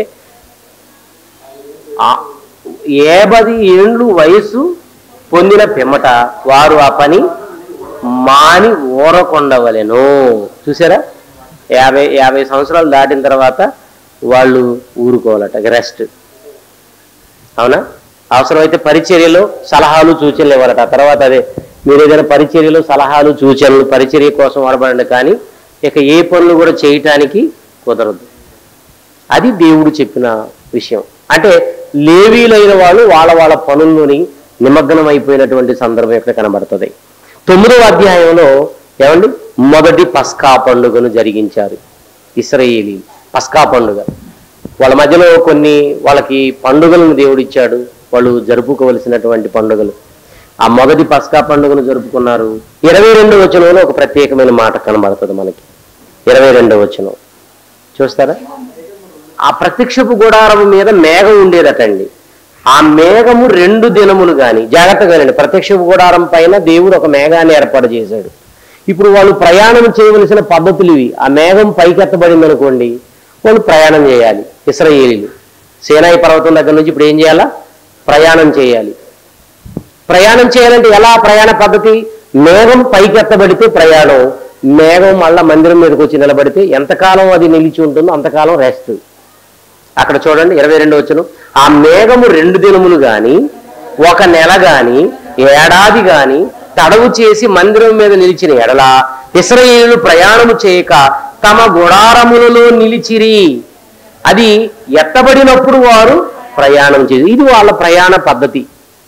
ఆ ఏబది ఏండ్లు వయసు పొందిన పిమ్మట వారు ఆ పని మాని ఊరకొండవలెను చూసారా యాభై యాభై సంవత్సరాలు దాటిన తర్వాత వాళ్ళు ఊరుకోవాలట రెస్ట్ అవునా అవసరమైతే పరిచర్యలో సలహాలు సూచనలు ఇవ్వాలట ఆ తర్వాత అదే మీరు ఏదైనా పరిచర్యలో సలహాలు సూచనలు పరిచర్య కోసం వాడబడండి కానీ ఇక ఏ పనులు కూడా చేయటానికి కుదరదు అది దేవుడు చెప్పిన విషయం అంటే లేవీలైన వాళ్ళు వాళ్ళ వాళ్ళ పనుల్లోని నిమగ్నం అయిపోయినటువంటి సందర్భం ఇక్కడ కనబడుతుంది తొమ్మిదవ అధ్యాయంలో ఏమండి మొదటి పస్కా పండుగను జరిగించారు ఇస్రాయేలీ పస్కా పండుగ వాళ్ళ మధ్యలో కొన్ని వాళ్ళకి పండుగలను దేవుడు ఇచ్చాడు వాళ్ళు జరుపుకోవలసినటువంటి పండుగలు ఆ మొదటి పస్కా పండుగను జరుపుకున్నారు ఇరవై రెండో వచనంలో ఒక ప్రత్యేకమైన మాట కనబడుతుంది మనకి ఇరవై రెండో వచనం చూస్తారా ఆ ప్రత్యక్షపు గుడారము మీద మేఘం ఉండేదటండి ఆ మేఘము రెండు దినములు గాని జాగ్రత్తగానండి ప్రత్యక్షపు గుడారం పైన దేవుడు ఒక మేఘాన్ని ఏర్పాటు చేశాడు ఇప్పుడు వాళ్ళు ప్రయాణం చేయవలసిన పద్ధతులు ఇవి ఆ మేఘం పైకెత్తబడింది అనుకోండి వాళ్ళు ప్రయాణం చేయాలి ఇస్రాయేలీలు సేనాయి పర్వతం దగ్గర నుంచి ఇప్పుడు ఏం చేయాలా ప్రయాణం చేయాలి ప్రయాణం చేయాలంటే ఎలా ప్రయాణ పద్ధతి మేఘం పైకెత్తబడితే ప్రయాణం మేఘం మళ్ళా మందిరం మీదకి వచ్చి నిలబడితే ఎంతకాలం అది నిలిచి ఉంటుందో అంతకాలం రెస్ట్ అక్కడ చూడండి ఇరవై రెండు వచ్చును ఆ మేఘము రెండు దినములు గాని ఒక నెల గాని ఏడాది గాని తడవు చేసి మందిరం మీద నిలిచిన ఎడల ఇస్రాయేలు ప్రయాణము చేయక తమ గుడారములలో నిలిచిరి అది ఎత్తబడినప్పుడు వారు ప్రయాణం చేసి ఇది వాళ్ళ ప్రయాణ పద్ధతి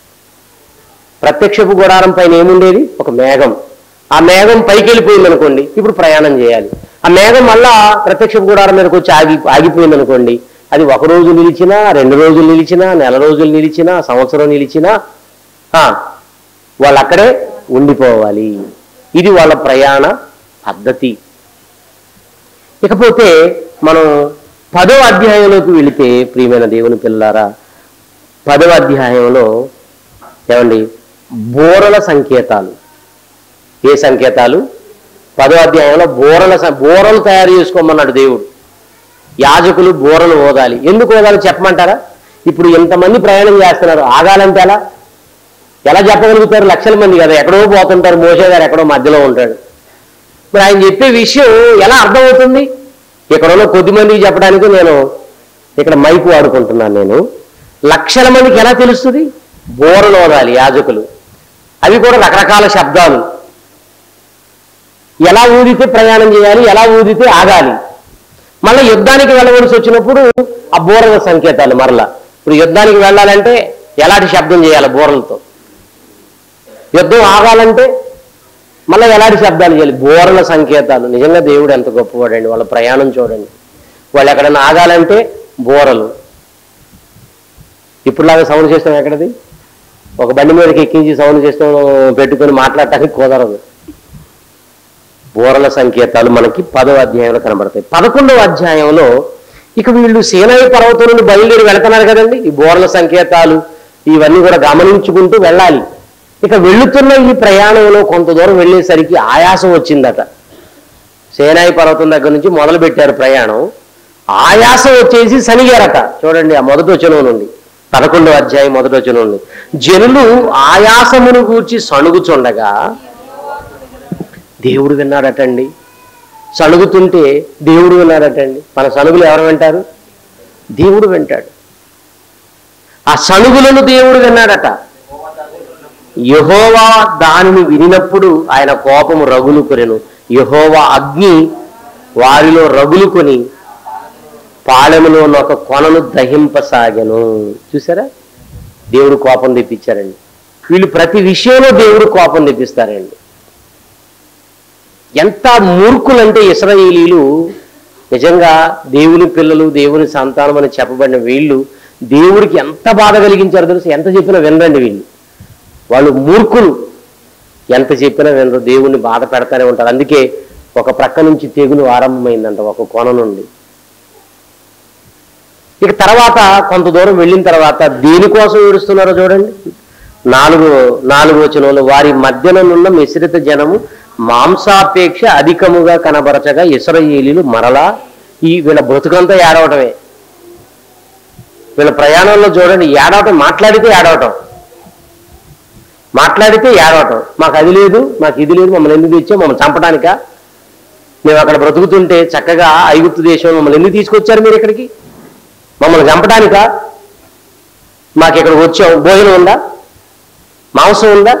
ప్రత్యక్షపు గుడారం పైన ఏముండేది ఒక మేఘం ఆ మేఘం పైకి వెళ్ళిపోయింది అనుకోండి ఇప్పుడు ప్రయాణం చేయాలి ఆ మేఘం మళ్ళా ప్రత్యక్షపు గుడారం మీదకి వచ్చి ఆగి ఆగిపోయింది అనుకోండి అది ఒక రోజు నిలిచినా రెండు రోజులు నిలిచినా నెల రోజులు నిలిచినా సంవత్సరం నిలిచినా ఆ, వాళ్ళు అక్కడే ఉండిపోవాలి ఇది వాళ్ళ ప్రయాణ పద్ధతి ఇకపోతే మనం పదో అధ్యాయంలోకి వెళితే ప్రియమైన దేవుని పిల్లారా పదవ అధ్యాయంలో ఏమండి బోరల సంకేతాలు ఏ సంకేతాలు పదో అధ్యాయంలో బోరల స- బోరలు తయారు చేసుకోమన్నాడు దేవుడు యాజకులు బోరలు ఓదాలి ఎందుకు ఓదాలి చెప్పమంటారా ఇప్పుడు ఎంతమంది ప్రయాణం చేస్తున్నారు ఆగాలంటే ఎలా ఎలా చెప్పగలుగుతారు లక్షల మంది కదా ఎక్కడో పోతుంటారు మోసే గారు ఎక్కడో మధ్యలో ఉంటాడు మరి ఆయన చెప్పే విషయం ఎలా అర్థమవుతుంది ఇక్కడ ఉన్న కొద్ది మందికి చెప్పడానికి నేను ఇక్కడ మైకు వాడుకుంటున్నాను నేను లక్షల మందికి ఎలా తెలుస్తుంది బోరలు ఓదాలి యాజకులు అవి కూడా రకరకాల శబ్దాలు ఎలా ఊదితే ప్రయాణం చేయాలి ఎలా ఊదితే ఆగాలి మళ్ళీ యుద్ధానికి వెళ్ళవలసి వచ్చినప్పుడు ఆ బోరల సంకేతాలు మరలా ఇప్పుడు యుద్ధానికి వెళ్ళాలంటే ఎలాంటి శబ్దం చేయాలి బోరలతో యుద్ధం ఆగాలంటే మళ్ళీ ఎలాంటి శబ్దాలు చేయాలి బోరల సంకేతాలు నిజంగా దేవుడు ఎంత గొప్పవాడండి వాళ్ళ ప్రయాణం చూడండి వాళ్ళు ఎక్కడైనా ఆగాలంటే బోరలు ఇప్పుడులాగా సౌండ్ చేస్తాం ఎక్కడది ఒక బండి మీదకి ఎక్కించి సౌండ్ చేస్తాం పెట్టుకొని మాట్లాడటానికి కుదరదు బోరల సంకేతాలు మనకి పదవ అధ్యాయంలో కనబడతాయి పదకొండవ అధ్యాయంలో ఇక వీళ్ళు సేనాయి పర్వతం నుండి బయలుదేరి వెళ్తున్నారు కదండి ఈ బోరల సంకేతాలు ఇవన్నీ కూడా గమనించుకుంటూ వెళ్ళాలి ఇక వెళుతున్న ఈ ప్రయాణంలో కొంత దూరం వెళ్ళేసరికి ఆయాసం వచ్చిందట సేనాయి పర్వతం దగ్గర నుంచి మొదలు పెట్టారు ప్రయాణం ఆయాసం వచ్చేసి సనిగారట చూడండి ఆ మొదటి వచనం నుండి పదకొండవ అధ్యాయం మొదటి వచనం నుండి జనులు ఆయాసమును గూర్చి సణుగుచుండగా దేవుడు విన్నాడటండి సణుగుతుంటే దేవుడు విన్నాడటండి మన సణుగులు ఎవరు వింటారు దేవుడు వింటాడు ఆ సణుగులను దేవుడు విన్నాడట యహోవా దానిని వినినప్పుడు ఆయన కోపము రగులు కొరెను యహోవా అగ్ని వారిలో రగులు కొని పాలెములో ఒక కొనను దహింపసాగెను చూసారా దేవుడు కోపం తెప్పించారండి వీళ్ళు ప్రతి విషయంలో దేవుడు కోపం తెప్పిస్తారండి ఎంత మూర్ఖులంటే ఇస్రాయేలీలు నిజంగా దేవుని పిల్లలు దేవుని సంతానం అని చెప్పబడిన వీళ్ళు దేవుడికి ఎంత బాధ కలిగించారో తెలుసు ఎంత చెప్పినా వినరండి వీళ్ళు వాళ్ళు మూర్ఖులు ఎంత చెప్పినా వినరు దేవుణ్ణి బాధ పెడతానే ఉంటారు అందుకే ఒక ప్రక్క నుంచి తెగులు ఆరంభమైందంట ఒక కొన నుండి ఇక తర్వాత కొంత దూరం వెళ్ళిన తర్వాత దేనికోసం ఏడుస్తున్నారో చూడండి నాలుగు నాలుగు వచనంలో వారి మధ్యనున్న మిశ్రిత జనము మాంసాపేక్ష అధికముగా కనబరచగా ఇస్రాయేలీలు మరలా ఈ వీళ్ళ బ్రతుకంతా ఏడవటమే వీళ్ళ ప్రయాణంలో చూడండి ఏడవటం మాట్లాడితే ఏడవటం మాట్లాడితే ఏడవటం మాకు అది లేదు మాకు ఇది లేదు మమ్మల్ని ఎందుకు తెచ్చావు మమ్మల్ని చంపడానికా మేము అక్కడ బ్రతుకుతుంటే చక్కగా ఐగుప్తు దేశం మమ్మల్ని ఎందుకు తీసుకొచ్చారు మీరు ఇక్కడికి మమ్మల్ని చంపడానికా మాకు ఇక్కడికి వచ్చాం భోజనం ఉందా మాంసం ఉందా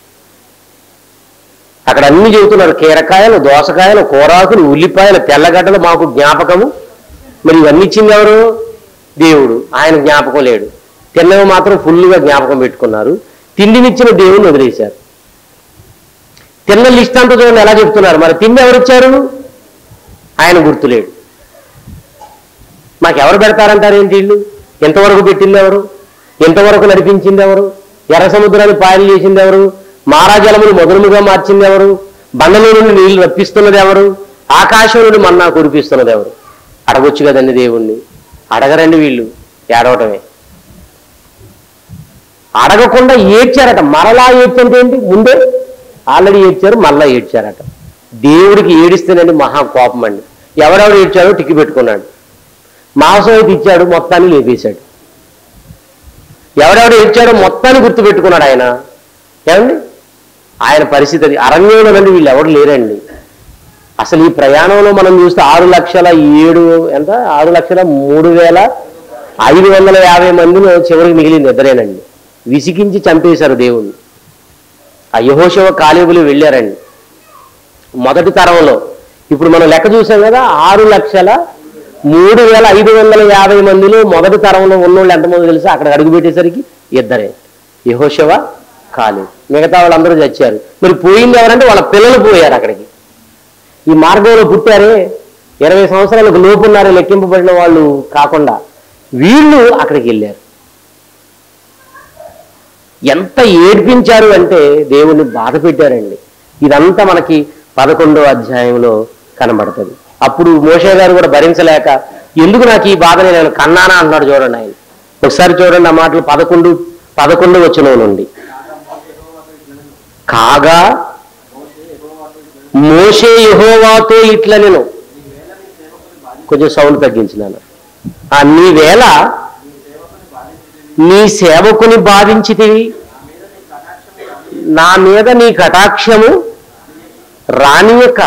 అక్కడ అన్ని చెబుతున్నారు కీరకాయలు దోసకాయలు కూరాకులు ఉల్లిపాయలు తెల్లగడ్డలు మాకు జ్ఞాపకము మరి ఇవన్నీ ఇచ్చింది ఎవరు దేవుడు ఆయన జ్ఞాపకం లేడు తిన్నవి మాత్రం ఫుల్గా జ్ఞాపకం పెట్టుకున్నారు తిండినిచ్చిన దేవుడిని వదిలేశారు తిన్న లిస్ట్ అంతా చూడండి ఎలా చెప్తున్నారు మరి తిండి ఎవరిచ్చారు ఆయన గుర్తులేడు మాకు ఎవరు పెడతారంటారు ఏంటి వీళ్ళు ఎంతవరకు పెట్టింది ఎవరు ఎంతవరకు నడిపించింది ఎవరు ఎర్ర సముద్రాన్ని పాయలు చేసింది ఎవరు మారాజలములు మొదలుగా మార్చింది ఎవరు బండలో నుండి నీళ్లు రప్పిస్తున్నది ఎవరు ఆకాశం నుండి మన్నా కురిపిస్తున్నది ఎవరు అడగొచ్చు కదండి దేవుణ్ణి అడగరండి వీళ్ళు ఏడవటమే అడగకుండా ఏడ్చారట మరలా ఏడ్చంటే ఏంటి ముందే ఆల్రెడీ ఏడ్చారు మళ్ళా ఏడ్చారట దేవుడికి ఏడిస్తేనండి మహా కోపం అండి ఎవరెవరు ఏడ్చాడో టిక్కి పెట్టుకున్నాడు మాంసం అయితే ఇచ్చాడు మొత్తాన్ని లేపేశాడు ఎవరెవరు ఏడ్చాడో మొత్తాన్ని గుర్తు పెట్టుకున్నాడు ఆయన ఏమండి ఆయన పరిస్థితి అది అరణ్యంలో నుండి వీళ్ళు ఎవరు లేరండి అసలు ఈ ప్రయాణంలో మనం చూస్తే ఆరు లక్షల ఏడు ఎంత ఆరు లక్షల మూడు వేల ఐదు వందల యాభై మందిలో చివరికి మిగిలింది ఇద్దరేనండి విసిగించి చంపేశారు దేవుణ్ణి ఆ యహోశవ కాలేబులు వెళ్ళారండి మొదటి తరంలో ఇప్పుడు మనం లెక్క చూసాం కదా ఆరు లక్షల మూడు వేల ఐదు వందల యాభై మందిలో మొదటి తరంలో ఉన్నోళ్ళు ఎంతమంది తెలుసా అక్కడ అడుగు పెట్టేసరికి ఇద్దరే యహోశవ కాలేబు మిగతా వాళ్ళందరూ చచ్చారు మరి పోయింది ఎవరంటే వాళ్ళ పిల్లలు పోయారు అక్కడికి ఈ మార్గంలో పుట్టారే ఇరవై సంవత్సరాలకు లోపు ఉన్నారే లెక్కింపబడిన వాళ్ళు కాకుండా వీళ్ళు అక్కడికి వెళ్ళారు ఎంత ఏడ్పించారు అంటే దేవుణ్ణి బాధ పెట్టారండి ఇదంతా మనకి పదకొండో అధ్యాయంలో కనబడుతుంది అప్పుడు మోషే గారు కూడా భరించలేక ఎందుకు నాకు ఈ బాధని నేను కన్నానా అన్నాడు చూడండి ఆయన ఒకసారి చూడండి ఆ మాటలు పదకొండు పదకొండు వచ్చిన నుండి కాగా మోషే యహోవాతో ఇట్లా నేను కొంచెం సౌండ్ తగ్గించినాను ఆ నీ వేళ నీ సేవకుని బాధించితివి నా మీద నీ కటాక్షము రానియక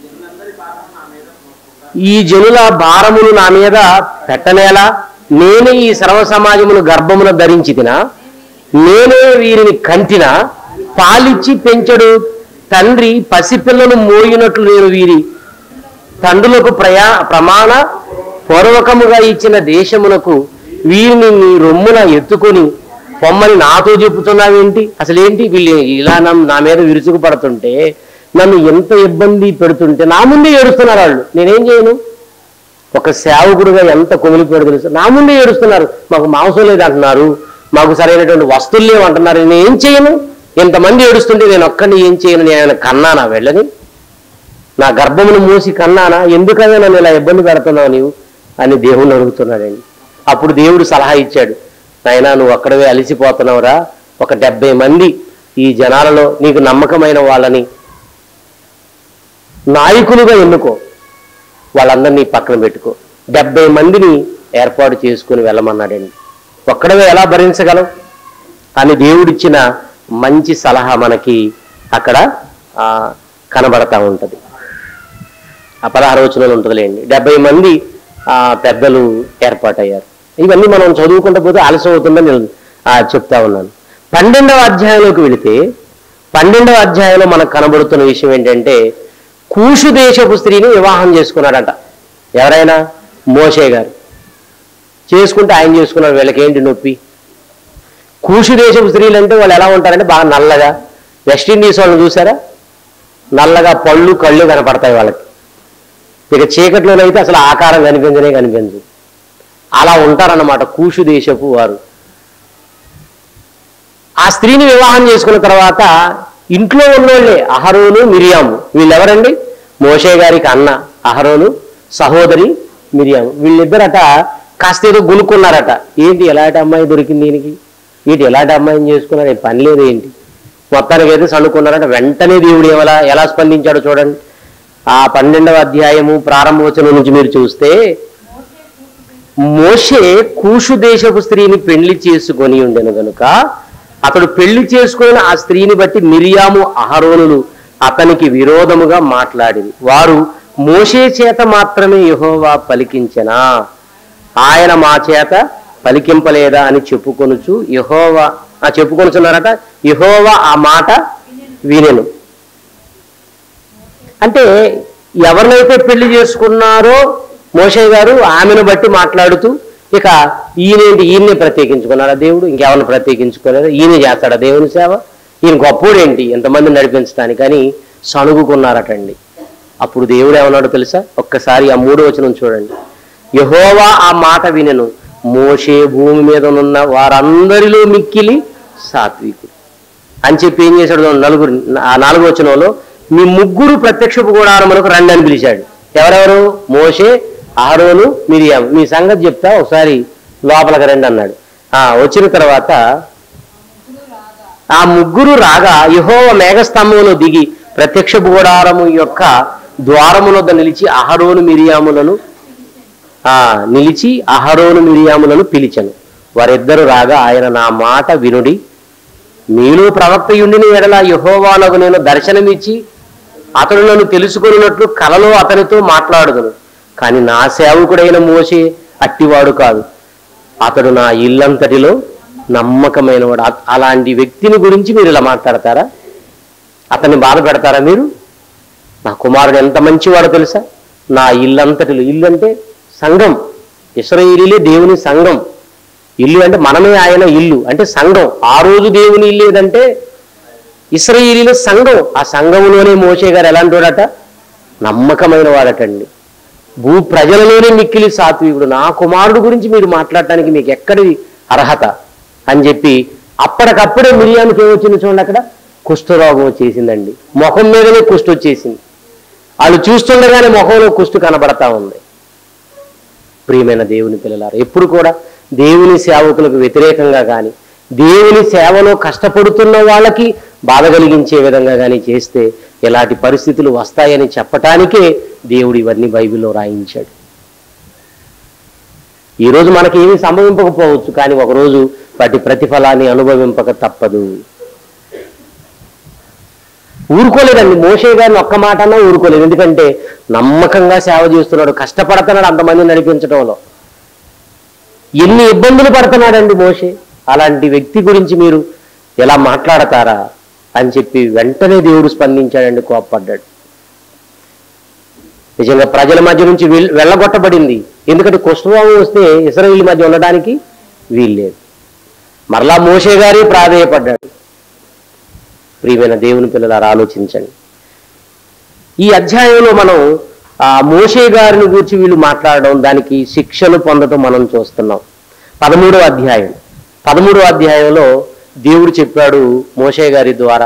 ఈ జనుల భారములు నా మీద పెట్టనేలా నేనే ఈ సర్వ సమాజమును గర్భమున ధరించి తినా నేనే వీరిని కంటిన పాలిచ్చి పెంచడు తండ్రి పసిపిల్లలు మోయినట్లు నేను వీరి తండ్రులకు ప్రయా ప్రమాణ పూర్వకముగా ఇచ్చిన దేశమునకు వీరిని నీ రొమ్మున ఎత్తుకొని పొమ్మని నాతో చెప్పుతున్నావేంటి అసలేంటి వీళ్ళు ఇలా నమ్- నా మీద విరుచుకు పడుతుంటే నన్ను ఎంత ఇబ్బంది పెడుతుంటే నా ముందే ఏడుస్తున్నారు వాళ్ళు నేనేం చేయను ఒక సేవకుడుగా ఎంత కుమిలిపోయాడు తెలుసు నా ముందే ఏడుస్తున్నారు మాకు మాంసం లేదు అంటున్నారు మాకు సరైనటువంటి వస్తువులు లేవు అంటున్నారు నేను ఏం చేయను ఇంతమంది ఏడుస్తుంటే నేను ఒక్కడిని ఏం చేయను నేను ఏమైనా కన్నానా వెళ్ళని నా గర్భమును మూసి కన్నానా ఎందుకని నన్ను ఇలా ఇబ్బంది పెడుతున్నావు నీవు అని దేవుణ్ణి అడుగుతున్నాడండి అప్పుడు దేవుడు సలహా ఇచ్చాడు నాయనా నువ్వు అక్కడవే అలిసిపోతున్నావురా ఒక డెబ్బై మంది ఈ జనాలలో నీకు నమ్మకమైన వాళ్ళని నాయకులుగా ఎన్నుకో వాళ్ళందరినీ పక్కన పెట్టుకో డెబ్బై మందిని ఏర్పాటు చేసుకుని వెళ్ళమన్నాడండి ఒక్కడవే ఎలా భరించగలం అని దేవుడిచ్చిన మంచి సలహా మనకి అక్కడ ఆ, కనబడతా ఉంటది ఆ పదహారు వచనంలో ఉంటుందిలేండి డెబ్బై మంది ఆ, పెద్దలు ఏర్పాటయ్యారు ఇవన్నీ మనం చదువుకుంటూ పోతే ఆలస్యం అవుతుందని నేను ఆ, చెప్తా ఉన్నాను పన్నెండవ అధ్యాయంలోకి వెళితే పన్నెండవ అధ్యాయంలో మనకు కనబడుతున్న విషయం ఏంటంటే కూషు దేశపు స్త్రీని వివాహం చేసుకున్నాడట ఎవరైనా మోషే గారు చేసుకుంటే ఆయన చేసుకున్నాడు వీళ్ళకేంటి నొప్పి కూషు దేశపు స్త్రీలు అంటే వాళ్ళు ఎలా ఉంటారంటే బాగా నల్లగా వెస్ట్ ఇండీస్ వాళ్ళని చూసారా నల్లగా పళ్ళు కళ్ళు కనపడతాయి వాళ్ళకి ఇక చీకట్లోనైతే అసలు ఆకారం కనిపించనే కనిపించదు అలా ఉంటారన్నమాట కూషు దేశపు వారు ఆ స్త్రీని వివాహం చేసుకున్న తర్వాత ఇంట్లో ఉన్నోళ్ళే అహరోను మిరియాము వీళ్ళెవరండి మోషే గారికి అన్న అహరోను సహోదరి మిరియాము వీళ్ళిద్దరట కాస్త ఏదో గునుక్కున్నారట ఏంటి ఎలాంటి అమ్మాయి దొరికింది దీనికి ఏంటి ఎలాంటి అమ్మాయిని చేసుకున్నారు ఏం పని లేదు ఏంటి మొత్తానికి అయితే సనుక్కున్నారట వెంటనే దేవుడు ఎలా ఎలా స్పందించాడో చూడండి ఆ పన్నెండవ అధ్యాయము ప్రారంభవచనం నుంచి మీరు చూస్తే మోషే కూషు దేశపు స్త్రీని పెళ్లి చేసుకొని ఉండెను గనుక అతడు పెళ్లి చేసుకుని ఆ స్త్రీని బట్టి మిరియాము అహరోనులు అతనికి విరోధముగా మాట్లాడింది వారు మోషే చేత మాత్రమే యెహోవా పలికించెనా ఆయన మా చేత పలికింపలేదా అని చెప్పుకొనుచు యహోవా ఆ చెప్పుకొనుచున్నారట యహోవా ఆ మాట వినెను అంటే ఎవరినైతే పెళ్లి చేసుకున్నారో మోషే గారు ఆమెను బట్టి మాట్లాడుతూ ఇక ఈయనేంటి ఈయన్నే ప్రత్యేకించుకున్నాడా దేవుడు ఇంకెవరిని ప్రత్యేకించుకోలేదా ఈయన చేస్తాడా దేవుని సేవ ఈయన గొప్పోడేంటి ఎంతమంది నడిపించడానికి అని సణుగుకున్నారటండి అప్పుడు దేవుడు ఏమన్నాడు తెలుసా ఒక్కసారి ఆ మూడో వచనం చూడండి యహోవా ఆ మాట వినెను మోషే భూమి మీద ఉన్న వారందరిలో మిక్కిలి సాత్వికుడు అని చెప్పి ఏం చేశాడు నలుగురు ఆ నాలుగో వచనంలో మీ ముగ్గురు ప్రత్యక్షపు గుడారములకు రండి అని పిలిచాడు ఎవరెవరు మోషే ఆరోను మిరియాం మీ సంగతి చెప్తా ఒకసారి లోపలికి రండి అన్నాడు ఆ వచ్చిన తర్వాత ఆ ముగ్గురు రాగా యహోవ మేఘస్తంభంలో దిగి ప్రత్యక్ష గుడారము యొక్క ద్వారమునొద్ద నిలిచి అహరోను మిరియాములను ఆ నిలిచి అహరోను మిరియాములను పిలిచెను వారిద్దరు రాగా ఆయన నా మాట వినుడి మీలో ప్రవక్తయుండిని ఎడల యహోవానకు నేను దర్శనమిచ్చి అతడు నన్ను తెలుసుకున్నట్లు కలలో అతనితో మాట్లాడుదును కానీ నా సేవకుడైన మోసే అట్టివాడు కాదు అతడు నా ఇల్లంతటిలో నమ్మకమైన వాడు అ- అలాంటి వ్యక్తిని గురించి మీరు ఇలా మాట్లాడతారా అతన్ని బాధ పెడతారా మీరు నా కుమారుడు ఎంత మంచివాడో తెలుసా నా ఇల్లంతటిలో ఇల్లు అంటే సంఘం ఇస్రాయేలీలే దేవుని సంఘం ఇల్లు అంటే మనమే ఆయన ఇల్లు అంటే సంఘం ఆ రోజు దేవుని ఇల్లు ఏదంటే ఇస్రాయేలీల సంఘం ఆ సంఘంలోనే మోసే గారు ఎలాంటి వాడట నమ్మకమైన వాడటండి భూ ప్రజలలోనే మిక్కిలి సాత్వికుడు నా కుమారుడు గురించి మీరు మాట్లాడటానికి మీకు ఎక్కడి అర్హత అని చెప్పి అప్పటికప్పుడే మిరియానికి ఏమొచ్చింది చూడండి అక్కడ కుష్ఠరోగం వచ్చేసిందండి ముఖం మీదనే కుష్టి వచ్చేసింది వాళ్ళు చూస్తుండగానే ముఖంలో కుష్టు కనబడతా ఉంది ప్రియమైన దేవుని పిల్లలారు ఎప్పుడు కూడా దేవుని సేవకులకు వ్యతిరేకంగా కానీ దేవుని సేవలో కష్టపడుతున్న వాళ్ళకి బాధ కలిగించే విధంగా కానీ చేస్తే ఎలాంటి పరిస్థితులు వస్తాయని చెప్పటానికే దేవుడు ఇవన్నీ బైబిల్లో రాయించాడు ఈరోజు మనకి ఏమీ సంభవింపకపోవచ్చు కానీ ఒకరోజు వాటి ప్రతిఫలాన్ని అనుభవింపక తప్పదు ఊరుకోలేదండి మోషే గారిని ఒక్క మాట అన్నా ఊరుకోలేదు ఎందుకంటే నమ్మకంగా సేవ చేస్తున్నాడు కష్టపడుతున్నాడు అంతమంది నడిపించడంలో ఎన్ని ఇబ్బందులు పడుతున్నాడండి మోషే అలాంటి వ్యక్తి గురించి మీరు ఎలా మాట్లాడతారా అని చెప్పి వెంటనే దేవుడు స్పందించాడండి కోప్పడ్డాడు నిజంగా ప్రజల మధ్య నుంచి వెల్- వెళ్ళగొట్టబడింది ఎందుకంటే కుష్ఠరోగం వస్తే ఇస్రాయిల్ మధ్య ఉండడానికి వీల్లేదు మరలా మోషే గారి ప్రాధేయపడ్డాడు ప్రియమైన దేవుని పిల్లలారా ఆలోచించండి ఈ అధ్యాయంలో మనం ఆ మోషే గారిని గురించి వీళ్ళు మాట్లాడడం దానికి శిక్షలు పొందడం మనం చూస్తున్నాం పదమూడవ అధ్యాయం పదమూడవ అధ్యాయంలో దేవుడు చెప్పాడు మోషే గారి ద్వారా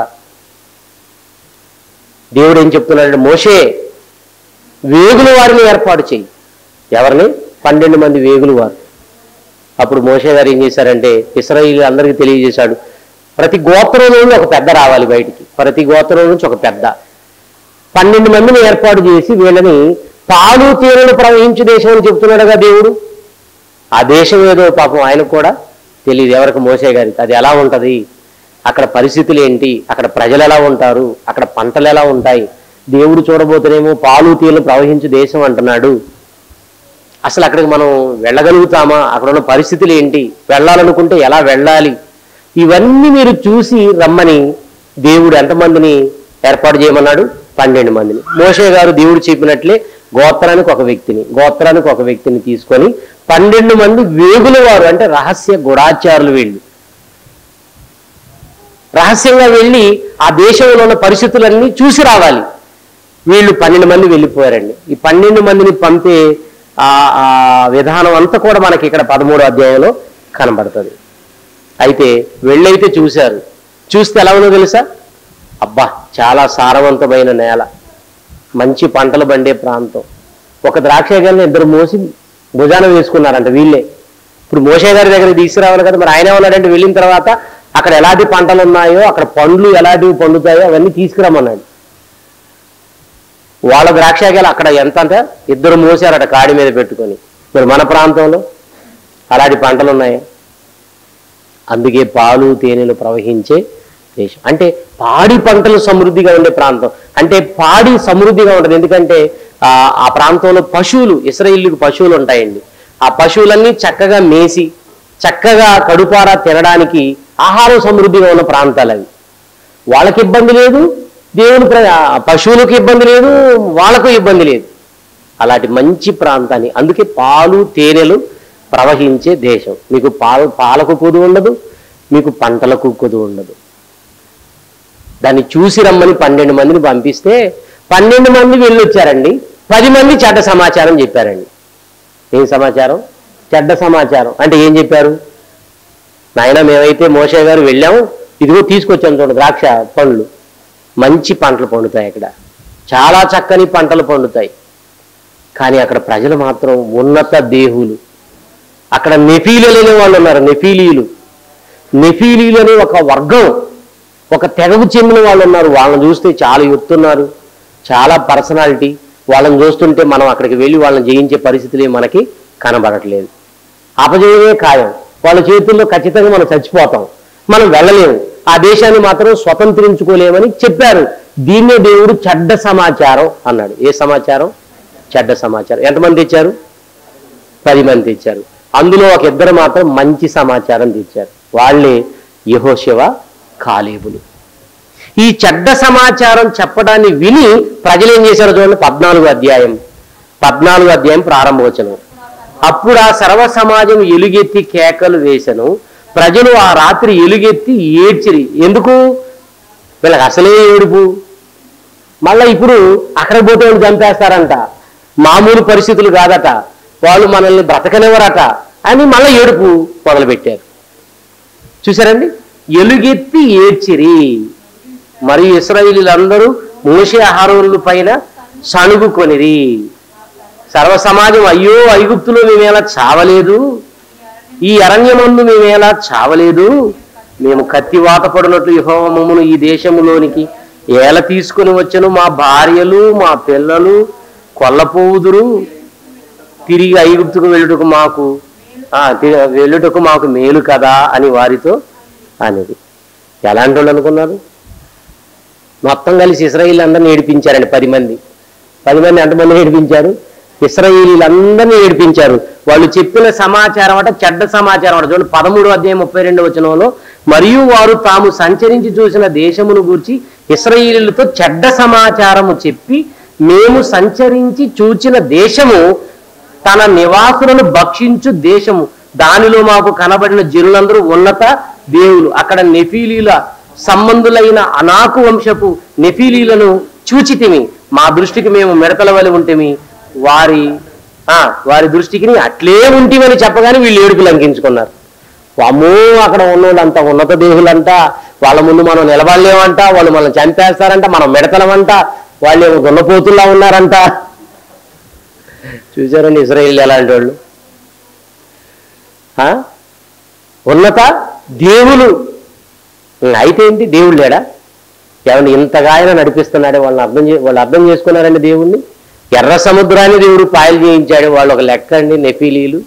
దేవుడు ఏం చెప్తున్నాడు మోషే వేగుల వారిని ఏర్పాటు చేయి ఎవరిని పన్నెండు మంది వేగులు వారు అప్పుడు మోషే గారు ఏం చేశారంటే ఇస్రాయిల్ అందరికీ తెలియజేశాడు ప్రతి గోత్రం నుండి ఒక పెద్ద రావాలి బయటికి ప్రతి గోత్రం నుంచి ఒక పెద్ద పన్నెండు మందిని ఏర్పాటు చేసి వీళ్ళని పాలు తీరులు ప్రవహించు దేశం అని చెప్తున్నాడుగా దేవుడు ఆ దేశం ఏదో పాపం ఆయనకు కూడా తెలియదు ఎవరికి మోసే గారికి అది ఎలా ఉంటది అక్కడ పరిస్థితులు ఏంటి అక్కడ ప్రజలు ఎలా ఉంటారు అక్కడ పంటలు ఎలా ఉంటాయి దేవుడు చూడబోతేనేమో పాలు తీరులు ప్రవహించు దేశం అంటున్నాడు అసలు అక్కడికి మనం వెళ్ళగలుగుతామా అక్కడ ఉన్న పరిస్థితులు ఏంటి వెళ్ళాలనుకుంటే ఎలా వెళ్ళాలి ఇవన్నీ మీరు చూసి రమ్మని దేవుడు ఎంతమందిని ఏర్పాటు చేయమన్నాడు పన్నెండు మందిని మోషే గారు దేవుడు చెప్పినట్లే గోత్రానికి ఒక వ్యక్తిని గోత్రానికి ఒక వ్యక్తిని తీసుకొని పన్నెండు మంది వేగుల వారు అంటే రహస్య గుడాచారులు వీళ్ళు రహస్యంగా వెళ్ళి ఆ దేశంలో ఉన్న పరిస్థితులన్నీ చూసి రావాలి వీళ్ళు పన్నెండు మంది వెళ్ళిపోయారండి ఈ పన్నెండు మందిని పంపే ఆ ఆ విధానం అంతా కూడా మనకి ఇక్కడ పదమూడో అధ్యాయంలో కనబడుతుంది అయితే వెళ్ళైతే చూశారు చూస్తే ఎలా ఉందో తెలుసా అబ్బా చాలా సారవంతమైన నేల మంచి పంటలు పండే ప్రాంతం ఒక ద్రాక్ష గారిని ఇద్దరు మోసి భుజాన వేసుకున్నారంట వీళ్ళే ఇప్పుడు మోసే గారి దగ్గర తీసుకురావాలి కదా మరి ఆయన ఉన్నాడంటే వెళ్ళిన తర్వాత అక్కడ ఎలాంటి పంటలు ఉన్నాయో అక్కడ పండ్లు ఎలాంటివి పండుతాయో అవన్నీ తీసుకురమ్మన్నాడు వాళ్ళ ద్రాక్షాకాయలు అక్కడ ఎంత అంటే ఇద్దరు మోసారట కాడి మీద పెట్టుకొని మరి మన ప్రాంతంలో అలాంటి పంటలు ఉన్నాయి అందుకే పాలు తేనెలు ప్రవహించే దేశం అంటే పాడి పంటలు సమృద్ధిగా ఉండే ప్రాంతం అంటే పాడి సమృద్ధిగా ఉంటుంది ఎందుకంటే ఆ ఆ ప్రాంతంలో పశువులు ఇస్రాయిల్కి పశువులు ఉంటాయండి ఆ పశువులన్నీ చక్కగా మేసి చక్కగా కడుపారా తినడానికి ఆహారం సమృద్ధిగా ఉన్న ప్రాంతాలు అవి వాళ్ళకి ఇబ్బంది లేదు దేవుని ప్ర- ఆ పశువులకు ఇబ్బంది లేదు వాళ్ళకు ఇబ్బంది లేదు అలాంటి మంచి ప్రాంతాన్ని అందుకే పాలు తేనెలు ప్రవహించే దేశం మీకు పాలు పాలకు కొదు ఉండదు మీకు పంటలకు కొదు ఉండదు దాన్ని చూసి రమ్మని పన్నెండు మందిని పంపిస్తే పన్నెండు మంది వెళ్ళొచ్చారండి పది మంది చెడ్డ సమాచారం చెప్పారండి ఏం సమాచారం చెడ్డ సమాచారం అంటే ఏం చెప్పారు నాయన మేమైతే మోషే గారు వెళ్ళాము ఇదిగో తీసుకొచ్చాం చూడండి ద్రాక్ష పండ్లు మంచి పంటలు పండుతాయి అక్కడ చాలా చక్కని పంటలు పండుతాయి కానీ అక్కడ ప్రజలు మాత్రం ఉన్నత దేహులు అక్కడ నెఫీలు అనే వాళ్ళు ఉన్నారు నెఫీలీలు నెఫీలీలు అనే ఒక వర్గం ఒక తెగకు చెందిన వాళ్ళు ఉన్నారు వాళ్ళని చూస్తే చాలా ఎత్తున్నారు చాలా పర్సనాలిటీ వాళ్ళని చూస్తుంటే మనం అక్కడికి వెళ్ళి వాళ్ళని జయించే పరిస్థితులు మనకి కనబడట్లేదు అపజయమే ఖాయం వాళ్ళ చేతుల్లో ఖచ్చితంగా మనం చచ్చిపోతాం మనం వెళ్ళలేము ఆ దేశాన్ని మాత్రం స్వతంత్రించుకోలేమని చెప్పారు దీన్నే దేవుడు చెడ్డ సమాచారం అన్నాడు ఏ సమాచారం చెడ్డ సమాచారం ఎంతమంది తెచ్చారు పది మంది తెచ్చారు అందులో ఒక ఇద్దరు మాత్రం మంచి సమాచారం తెచ్చారు వాళ్ళే యహోశివ కాలేబులు ఈ చెడ్డ సమాచారం చెప్పడాన్ని విని ప్రజలు ఏం చేశారో చూడండి పద్నాలుగు అధ్యాయం పద్నాలుగు అధ్యాయం ప్రారంభవచనం అప్పుడు ఆ సర్వ సమాజం ఎలుగెత్తి కేకలు వేసెను ప్రజలు ఆ రాత్రి ఎలుగెత్తి ఏడ్చిరి ఎందుకు వీళ్ళకి అసలే ఏడుపు మళ్ళా ఇప్పుడు అక్కడ పోతే వాళ్ళు చంపేస్తారంట మామూలు పరిస్థితులు కాదట వాళ్ళు మనల్ని బ్రతకనివ్వరట అని మళ్ళీ ఏడుపు మొదలుపెట్టారు చూసారండి ఎలుగెత్తి ఏడ్చిరి మరియు ఇస్రాయిలీలందరూ మోషే ఆహారోళ్ళ పైన సణుగుకొనిరి సర్వ సమాజం అయ్యో ఐగుప్తులో మేమేలా చావలేదు ఈ అరణ్యమందు మేమేలా చావలేదు మేము కత్తి వాత పడినట్లు యెహోవా మమ్మను ఈ దేశములోనికి ఏల తీసుకుని వచ్చను మా భార్యలు మా పిల్లలు కొల్లపోవుదురు తిరిగి ఐగుప్తుకు వెళ్ళుటకు మాకు ఆ, తి- వెళ్ళుటకు మాకు మేలు కదా అని వారితో అనేది ఎలాంటి వాళ్ళు అనుకున్నారు మొత్తం కలిసి ఇస్రాయిల్ అందరిని ఏడిపించారండి పది మంది పది మంది ఎంతమంది ఏడిపించారు ఇస్రాయిలీలందరినీ ఏడిపించారు వాళ్ళు చెప్పిన సమాచారం అట చెడ్డ సమాచారం అట చూడండి పదమూడు అధ్యాయం ముప్పై రెండు వచనంలో మరియు వారు తాము సంచరించి చూసిన దేశమును గూర్చి ఇస్రాయిలీలతో చెడ్డ సమాచారము చెప్పి మేము సంచరించి చూచిన దేశము తన నివాసులను భక్షించు దేశము దానిలో మాకు కనబడిన జనులందరూ ఉన్నత దేవులు అక్కడ నెఫీలీల సంబంధులైన అనాకు వంశపు నెఫీలీలను చూచితిమి మా దృష్టికి మేము మిడతల వలె ఉంటిమి వారి ఆ, వారి దృష్టికి అట్లే ఉంటిమని చెప్పగానే వీళ్ళు ఏడుపు లంకించుకున్నారు అమ్మో అక్కడ ఉన్నోళ్ళంతా ఉన్నత దేవులంట వాళ్ళ ముందు మనం నిలబడలేమంట వాళ్ళు మనం చంపేస్తారంట మనం మిడతలమంట వాళ్ళు ఏమో దున్నపోతుల్లా ఉన్నారంట చూసారండి ఇజ్రాయిల్ ఎలాంటి వాళ్ళు ఆ? ఉన్నత దేవులు అయితే ఏంటి దేవుడు లేడా ఏమన్నా ఇంతగా ఆయన నడిపిస్తున్నాడే వాళ్ళని అర్థం చే వాళ్ళు అర్థం చేసుకున్నారండి దేవుణ్ణి ఎర్ర సముద్రాన్ని దేవుడు పాయలు చేయించాడు వాళ్ళు ఒక లెక్క అండి నెఫీలీలు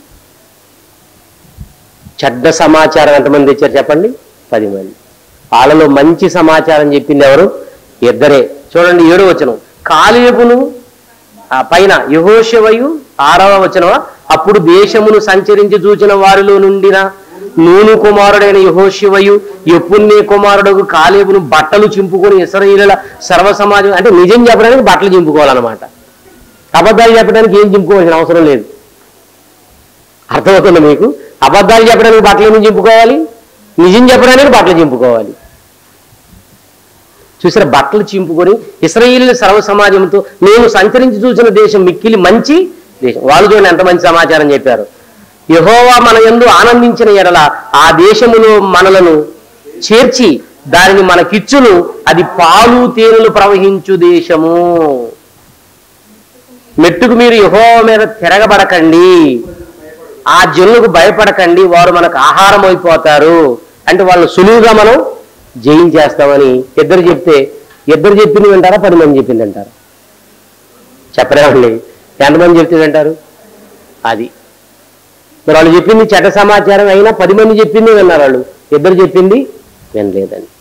చెడ్డ సమాచారం ఎంతమంది తెచ్చారు చెప్పండి పది మంది వాళ్ళలో మంచి సమాచారం చెప్పింది ఎవరు ఇద్దరే చూడండి ఏడో వచనం కాలేపును ఆ పైన యహోశవయు ఆరవ వచనమా అప్పుడు దేశమును సంచరించి చూచిన వారిలో నుండిన నూను కుమారుడైన యహోశివయు ఎప్పున్నే కుమారుడు కాలేబును బట్టలు చింపుకొని ఇస్రాయిల సర్వ సమాజం అంటే నిజం చెప్పడానికి బట్టలు చింపుకోవాలన్నమాట అబద్ధాలు చెప్పడానికి ఏం చింపుకోవాల్సిన అవసరం లేదు అర్థమవుతుంది మీకు అబద్ధాలు చెప్పడానికి బట్టలు ఎందుకు చింపుకోవాలి నిజం చెప్పడానికి బట్టలు చింపుకోవాలి చూసిన బట్టలు చింపుకొని ఇస్రాయిల్ సర్వ సమాజంతో నేను సంచరించి చూసిన దేశం మిక్కిలి మంచి దేశం వాళ్ళు చూడండి ఎంత మంచి సమాచారం చెప్పారు యహోవా మన యందు ఆనందించిన ఎడల ఆ దేశములో మనలను చేర్చి దానిని మనకిచ్చును అది పాలు తేనెలు ప్రవహించు దేశము మెట్టుకు మీరు యహోవా మీద తిరగబడకండి ఆ జనులకు భయపడకండి వారు మనకు ఆహారం అయిపోతారు అంటే వాళ్ళని సులువుగా మనం జయించేస్తామని ఇద్దరు చెప్తే ఇద్దరు చెప్పింది వింటారా పది మంది చెప్పింది అంటారు చెప్పలేమండి ఎంతమంది చెప్తే వింటారు అది మరి వాళ్ళు చెప్పింది చెడ్డ సమాచారం అయినా పది మంది చెప్పింది విన్నారు వాళ్ళు ఇద్దరు చెప్పింది వినలేదండి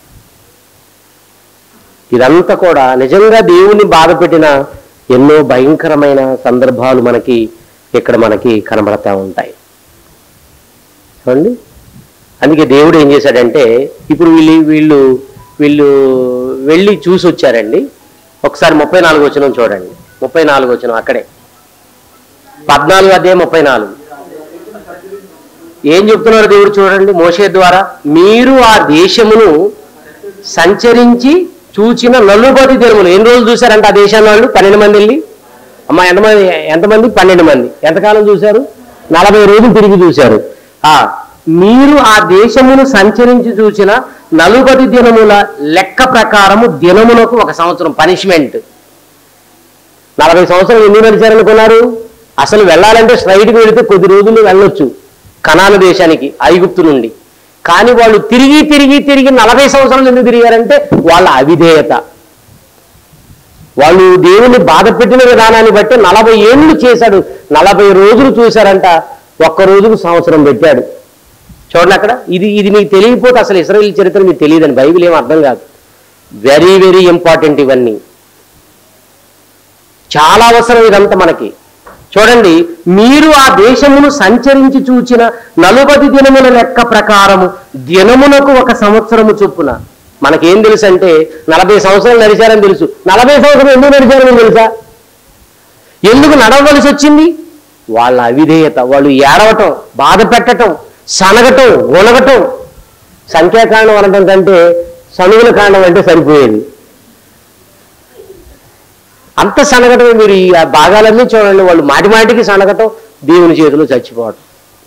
ఇదంతా కూడా నిజంగా దేవుణ్ణి బాధ పెట్టిన ఎన్నో భయంకరమైన సందర్భాలు మనకి ఇక్కడ మనకి కనబడతా ఉంటాయి చూడండి అందుకే దేవుడు ఏం చేశాడంటే ఇప్పుడు వీళ్ళు వీళ్ళు వీళ్ళు వెళ్ళి చూసి వచ్చారండి ఒకసారి ముప్పై నాలుగు వచ్చిన చూడండి ముప్పై నాలుగు వచ్చిన అక్కడే పద్నాలుగు అదే ముప్పై నాలుగు ఏం చెప్తున్నారు దేవుడు చూడండి మోషే ద్వారా మీరు ఆ దేశమును సంచరించి చూచిన నలుబది దినములు ఎన్ని రోజులు చూశారంట ఆ దేశాన్ని వాళ్ళు పన్నెండు మంది వెళ్ళి అమ్మ ఎంతమంది ఎంతమంది పన్నెండు మంది ఎంతకాలం చూశారు నలభై రోజులు తిరిగి చూశారు ఆ మీరు ఆ దేశమును సంచరించి చూసిన నలుబది దినముల లెక్క ప్రకారము దినమునకు ఒక సంవత్సరం పనిష్మెంట్ నలభై సంవత్సరాలు ఎన్ని నడిచారనుకున్నారు అసలు వెళ్ళాలంటే స్ట్రైట్కి వెళితే కొద్ది రోజులు వెళ్ళొచ్చు కనాను దేశానికి ఐగుప్తు నుండి కానీ వాళ్ళు తిరిగి తిరిగి తిరిగి నలభై సంవత్సరాలు ఎందుకు తిరిగారంటే వాళ్ళ అవిధేయత వాళ్ళు దేవుని బాధ పెట్టిన విధానాన్ని బట్టి నలభై ఏళ్ళు చేశాడు నలభై రోజులు చూశారంట ఒక్క రోజుకు సంవత్సరం పెట్టాడు చూడండి అక్కడ ఇది ఇది మీకు తెలియకపోతే అసలు ఇస్రాయేల్ చరిత్ర మీకు తెలియదని బైబిల్ ఏం అర్థం కాదు వెరీ వెరీ ఇంపార్టెంట్ ఇవన్నీ చాలా అవసరం ఇదంతా మనకి చూడండి మీరు ఆ దేశమును సంచరించి చూచిన నలుబది దినముల లెక్క ప్రకారము దినమునకు ఒక సంవత్సరము చొప్పున మనకేం తెలుసు అంటే నలభై సంవత్సరాలు నడిచారని తెలుసు నలభై సంవత్సరాలు ఎందుకు నడిచారని తెలుసా ఎందుకు నడవవలసి వచ్చింది వాళ్ళ అవిధేయత వాళ్ళు ఏడవటం బాధ పెట్టటం సనగటం ఉనగటం సంఖ్యాకాండం అనడం కంటే సనుగుల కాండం అంటే సరిపోయేది అంత సనగటం మీరు ఈ ఆ భాగాలన్నీ చూడండి వాళ్ళు మాటి మాటికి సనగటం దేవుని చేతిలో చచ్చిపోవటం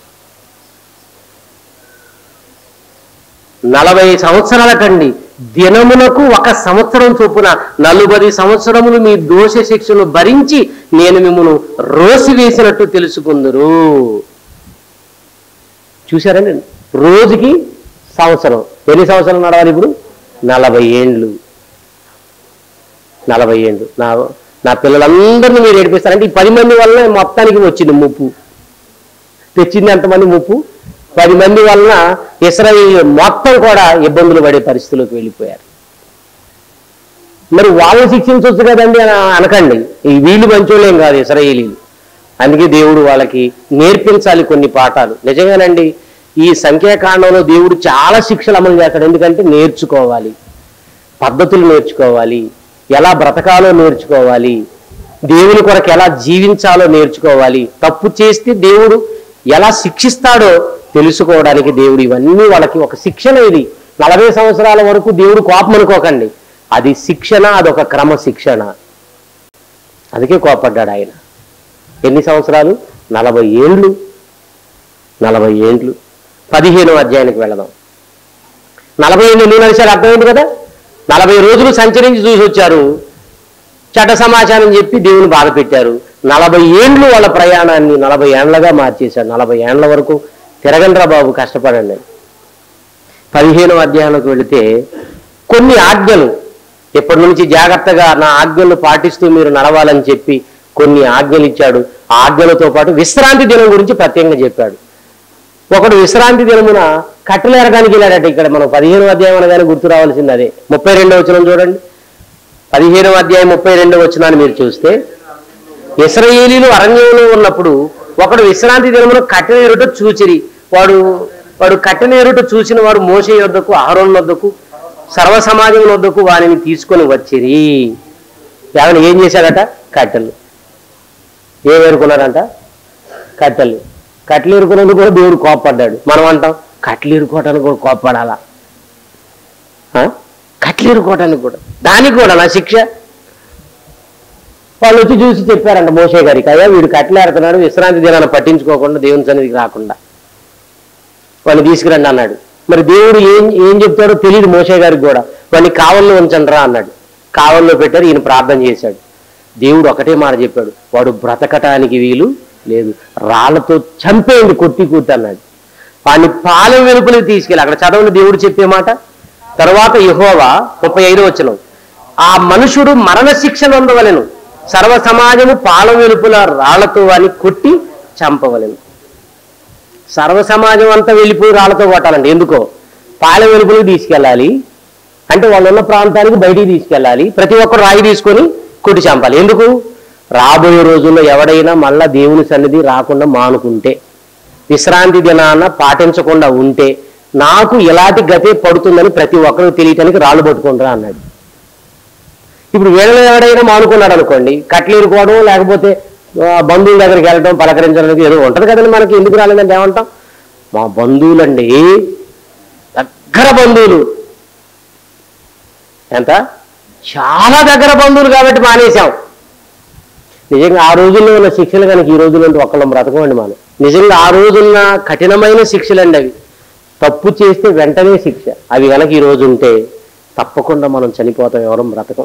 నలభై సంవత్సరాల కండి దినమునకు ఒక సంవత్సరం చొప్పున నలుబది సంవత్సరములు మీ దోష శిక్షను భరించి నేను మిమ్మల్ని రోసి వేసినట్టు తెలుసుకుందరు చూశారండి రోజుకి సంవత్సరం ఎన్ని సంవత్సరాలు నడవాలి ఇప్పుడు నలభై ఏండ్లు నలభై ఏండ్లు నా నా పిల్లలందరినీ మీరు ఏడిపిస్తారంటే ఈ పది మంది వల్ల మొత్తానికి వచ్చింది ముప్పు తెచ్చింది ఎంతమంది ముప్పు పది మంది వలన ఇస్రాయిల్ మొత్తం కూడా ఇబ్బందులు పడే పరిస్థితిలోకి వెళ్ళిపోయారు మరి వాళ్ళని శిక్షించవచ్చు కదండి అని అనకండి ఈ వీళ్ళు మంచోళ్ళేం కాదు ఇస్రాయేలీలు అందుకే దేవుడు వాళ్ళకి నేర్పించాలి కొన్ని పాఠాలు నిజంగానండి ఈ సంఖ్యాకాండంలో దేవుడు చాలా శిక్షలు అమలు చేస్తాడు ఎందుకంటే నేర్చుకోవాలి పద్ధతులు నేర్చుకోవాలి ఎలా బ్రతకాలో నేర్చుకోవాలి దేవుని కొరకు ఎలా జీవించాలో నేర్చుకోవాలి తప్పు చేస్తే దేవుడు ఎలా శిక్షిస్తాడో తెలుసుకోవడానికి దేవుడు ఇవన్నీ వాళ్ళకి ఒక శిక్షణ ఇది నలభై సంవత్సరాల వరకు దేవుడు కోపం అనుకోకండి అది శిక్షణ అదొక క్రమశిక్షణ అందుకే కోపడ్డాడు ఆయన ఎన్ని సంవత్సరాలు నలభై ఏండ్లు నలభై ఏండ్లు పదిహేను అధ్యాయానికి వెళదాం నలభై ఏళ్ళు ఎన్ని నడిచారు అర్థమైంది కదా నలభై రోజులు సంచరించి చూసి వచ్చారు చట సమాచారం చెప్పి దేవుని బాధ పెట్టారు నలభై ఏండ్లు వాళ్ళ ప్రయాణాన్ని నలభై ఏండ్లగా మార్చేశారు నలభై ఏండ్ల వరకు తిరగండ్రా బాబు కష్టపడండి పదిహేను అధ్యాయంలోకి వెళితే కొన్ని ఆజ్ఞలు ఇప్పటి నుంచి జాగ్రత్తగా నా ఆజ్ఞలు పాటిస్తూ మీరు నడవాలని చెప్పి కొన్ని ఆజ్ఞలు ఇచ్చాడు ఆ ఆజ్ఞలతో పాటు విశ్రాంతి దినం గురించి ప్రత్యేకంగా చెప్పాడు ఒకడు విశ్రాంతి దినమున కట్టెలు ఎరగానికి వెళ్ళాడట ఇక్కడ మనం పదిహేను అధ్యాయం అనగానే గుర్తు రావాల్సింది అదే ముప్పై రెండో వచనం చూడండి పదిహేనవ అధ్యాయం ముప్పై రెండో వచనాన్ని మీరు చూస్తే ఇస్రాయేలీలు అరణ్యంలో ఉన్నప్పుడు ఒకడు విశ్రాంతి దినమున కట్టెల ఎరుట చూచిరి వాడు వాడు కట్టెల ఎరుట చూసిన వాడు మోసే యొద్దకు ఆహరోన్ వద్దకు సర్వ సమాజం వద్దకు వారిని తీసుకొని వచ్చిరి ఏమైనా ఏం చేశాడట కట్టెలు ఏం ఏరుకున్నాడంట కట్టెలు కట్టెలు ఏరుకున్నందుకు కూడా దేవుడు కోప్పడ్డాడు మనం అంటాం కట్టెలు ఏరుకోవటానికి కూడా కోప్పడాలా ఆ? కట్టెలు ఏరుకోవటానికి కూడా దానికి కూడా నా శిక్ష వాళ్ళు వచ్చి చూసి చెప్పారంట మోసే గారికి అయ్యా వీడు కట్టెలు ఏరుతున్నాడు విశ్రాంతి దినాన్ని పట్టించుకోకుండా దేవుని సన్నిధికి రాకుండా వాడిని తీసుకురండి అన్నాడు మరి దేవుడు ఏం ఏం చెప్తాడో తెలియదు మోసే గారికి కూడా వాడిని కావల్లో ఉంచండి రా అన్నాడు కావల్లో పెట్టారు ఈయన ప్రార్థన చేశాడు దేవుడు ఒకటే మాట చెప్పాడు వాడు బ్రతకటానికి వీలు లేదు రాళ్లతో చంపేయండి కొట్టి కూర్తి అన్నాడు వాడిని పాలెం వెలుపలికి తీసుకెళ్ళి అక్కడ చదవని దేవుడు చెప్పే మాట తర్వాత యెహోవా ముప్పై ఐదు వచనం ఆ మనుషుడు మరణ శిక్ష నొందవలెను సర్వ సమాజము పాలెం వెలుపుల రాళ్లతో వాని కొట్టి చంపవలెను సర్వ సమాజం అంతా వెళ్ళిపోయి రాళ్లతో కొట్టాలండి ఎందుకో పాలెం వెలుపులకు తీసుకెళ్ళాలి అంటే వాళ్ళు ఉన్న ప్రాంతానికి బయటికి తీసుకెళ్ళాలి ప్రతి ఒక్కరు రాయి తీసుకొని కొట్టి చంపాలి ఎందుకు రాబోయే రోజుల్లో ఎవడైనా మళ్ళా దేవుని సన్నిధి రాకుండా మానుకుంటే విశ్రాంతి దినాన పాటించకుండా ఉంటే నాకు ఎలాంటి గతే పడుతుందని ప్రతి ఒక్కరు తెలియటానికి రాళ్ళు పట్టుకుంటారా అన్నాడు ఇప్పుడు వీళ్ళలో ఎవడైనా మానుకున్నాడు అనుకోండి కట్లు ఇరుకోవడం లేకపోతే ఆ, బంధువుల దగ్గరికి వెళ్ళడం పలకరించడానికి ఏదో ఉంటుంది కదండి మనకి ఎందుకు రాలేదంటే ఏమంటాం మా బంధువులండి దగ్గర బంధువులు ఎంత చాలా దగ్గర బంధువులు కాబట్టి మానేశాం నిజంగా ఆ రోజుల్లో ఉన్న శిక్షలు కనుక ఈ రోజుల్లో ఉంటే ఒక్కళ్ళం బ్రతకమండి మనం నిజంగా ఆ రోజున్న కఠినమైన శిక్షలండి అవి తప్పు చేస్తే వెంటనే శిక్ష అవి కనుక ఈ రోజు ఉంటే తప్పకుండా మనం చనిపోతాం ఎవరం బ్రతకం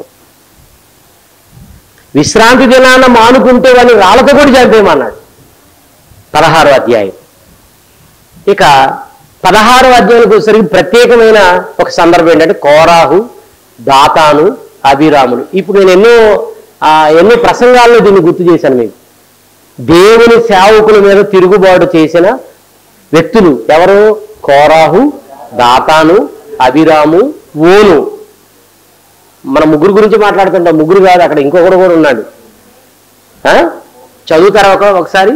విశ్రాంతి దినాన మానుకుంటే వాడిని రాళ్ళతో కూడా చంపేయమన్నాడు పదహారో అధ్యాయం ఇక పదహారో అధ్యాయానికి వచ్చేసరికి ప్రత్యేకమైన ఒక సందర్భం ఏంటంటే కోరాహు దాతాను అభిరాములు ఇప్పుడు నేను ఎన్నో ఆ, ఎన్నో ప్రసంగాల్లో దీన్ని గుర్తు చేశాను మీకు దేవుని సేవకుల మీద తిరుగుబాటు చేసిన వ్యక్తులు ఎవరు కోరాహు దాతాను అభిరాము ఓను మన ముగ్గురు గురించి మాట్లాడుతుంటాం ముగ్గురు కాదు అక్కడ ఇంకొకడు కూడా ఉన్నాడు ఆ? చదువుతారా ఒక ఒకసారి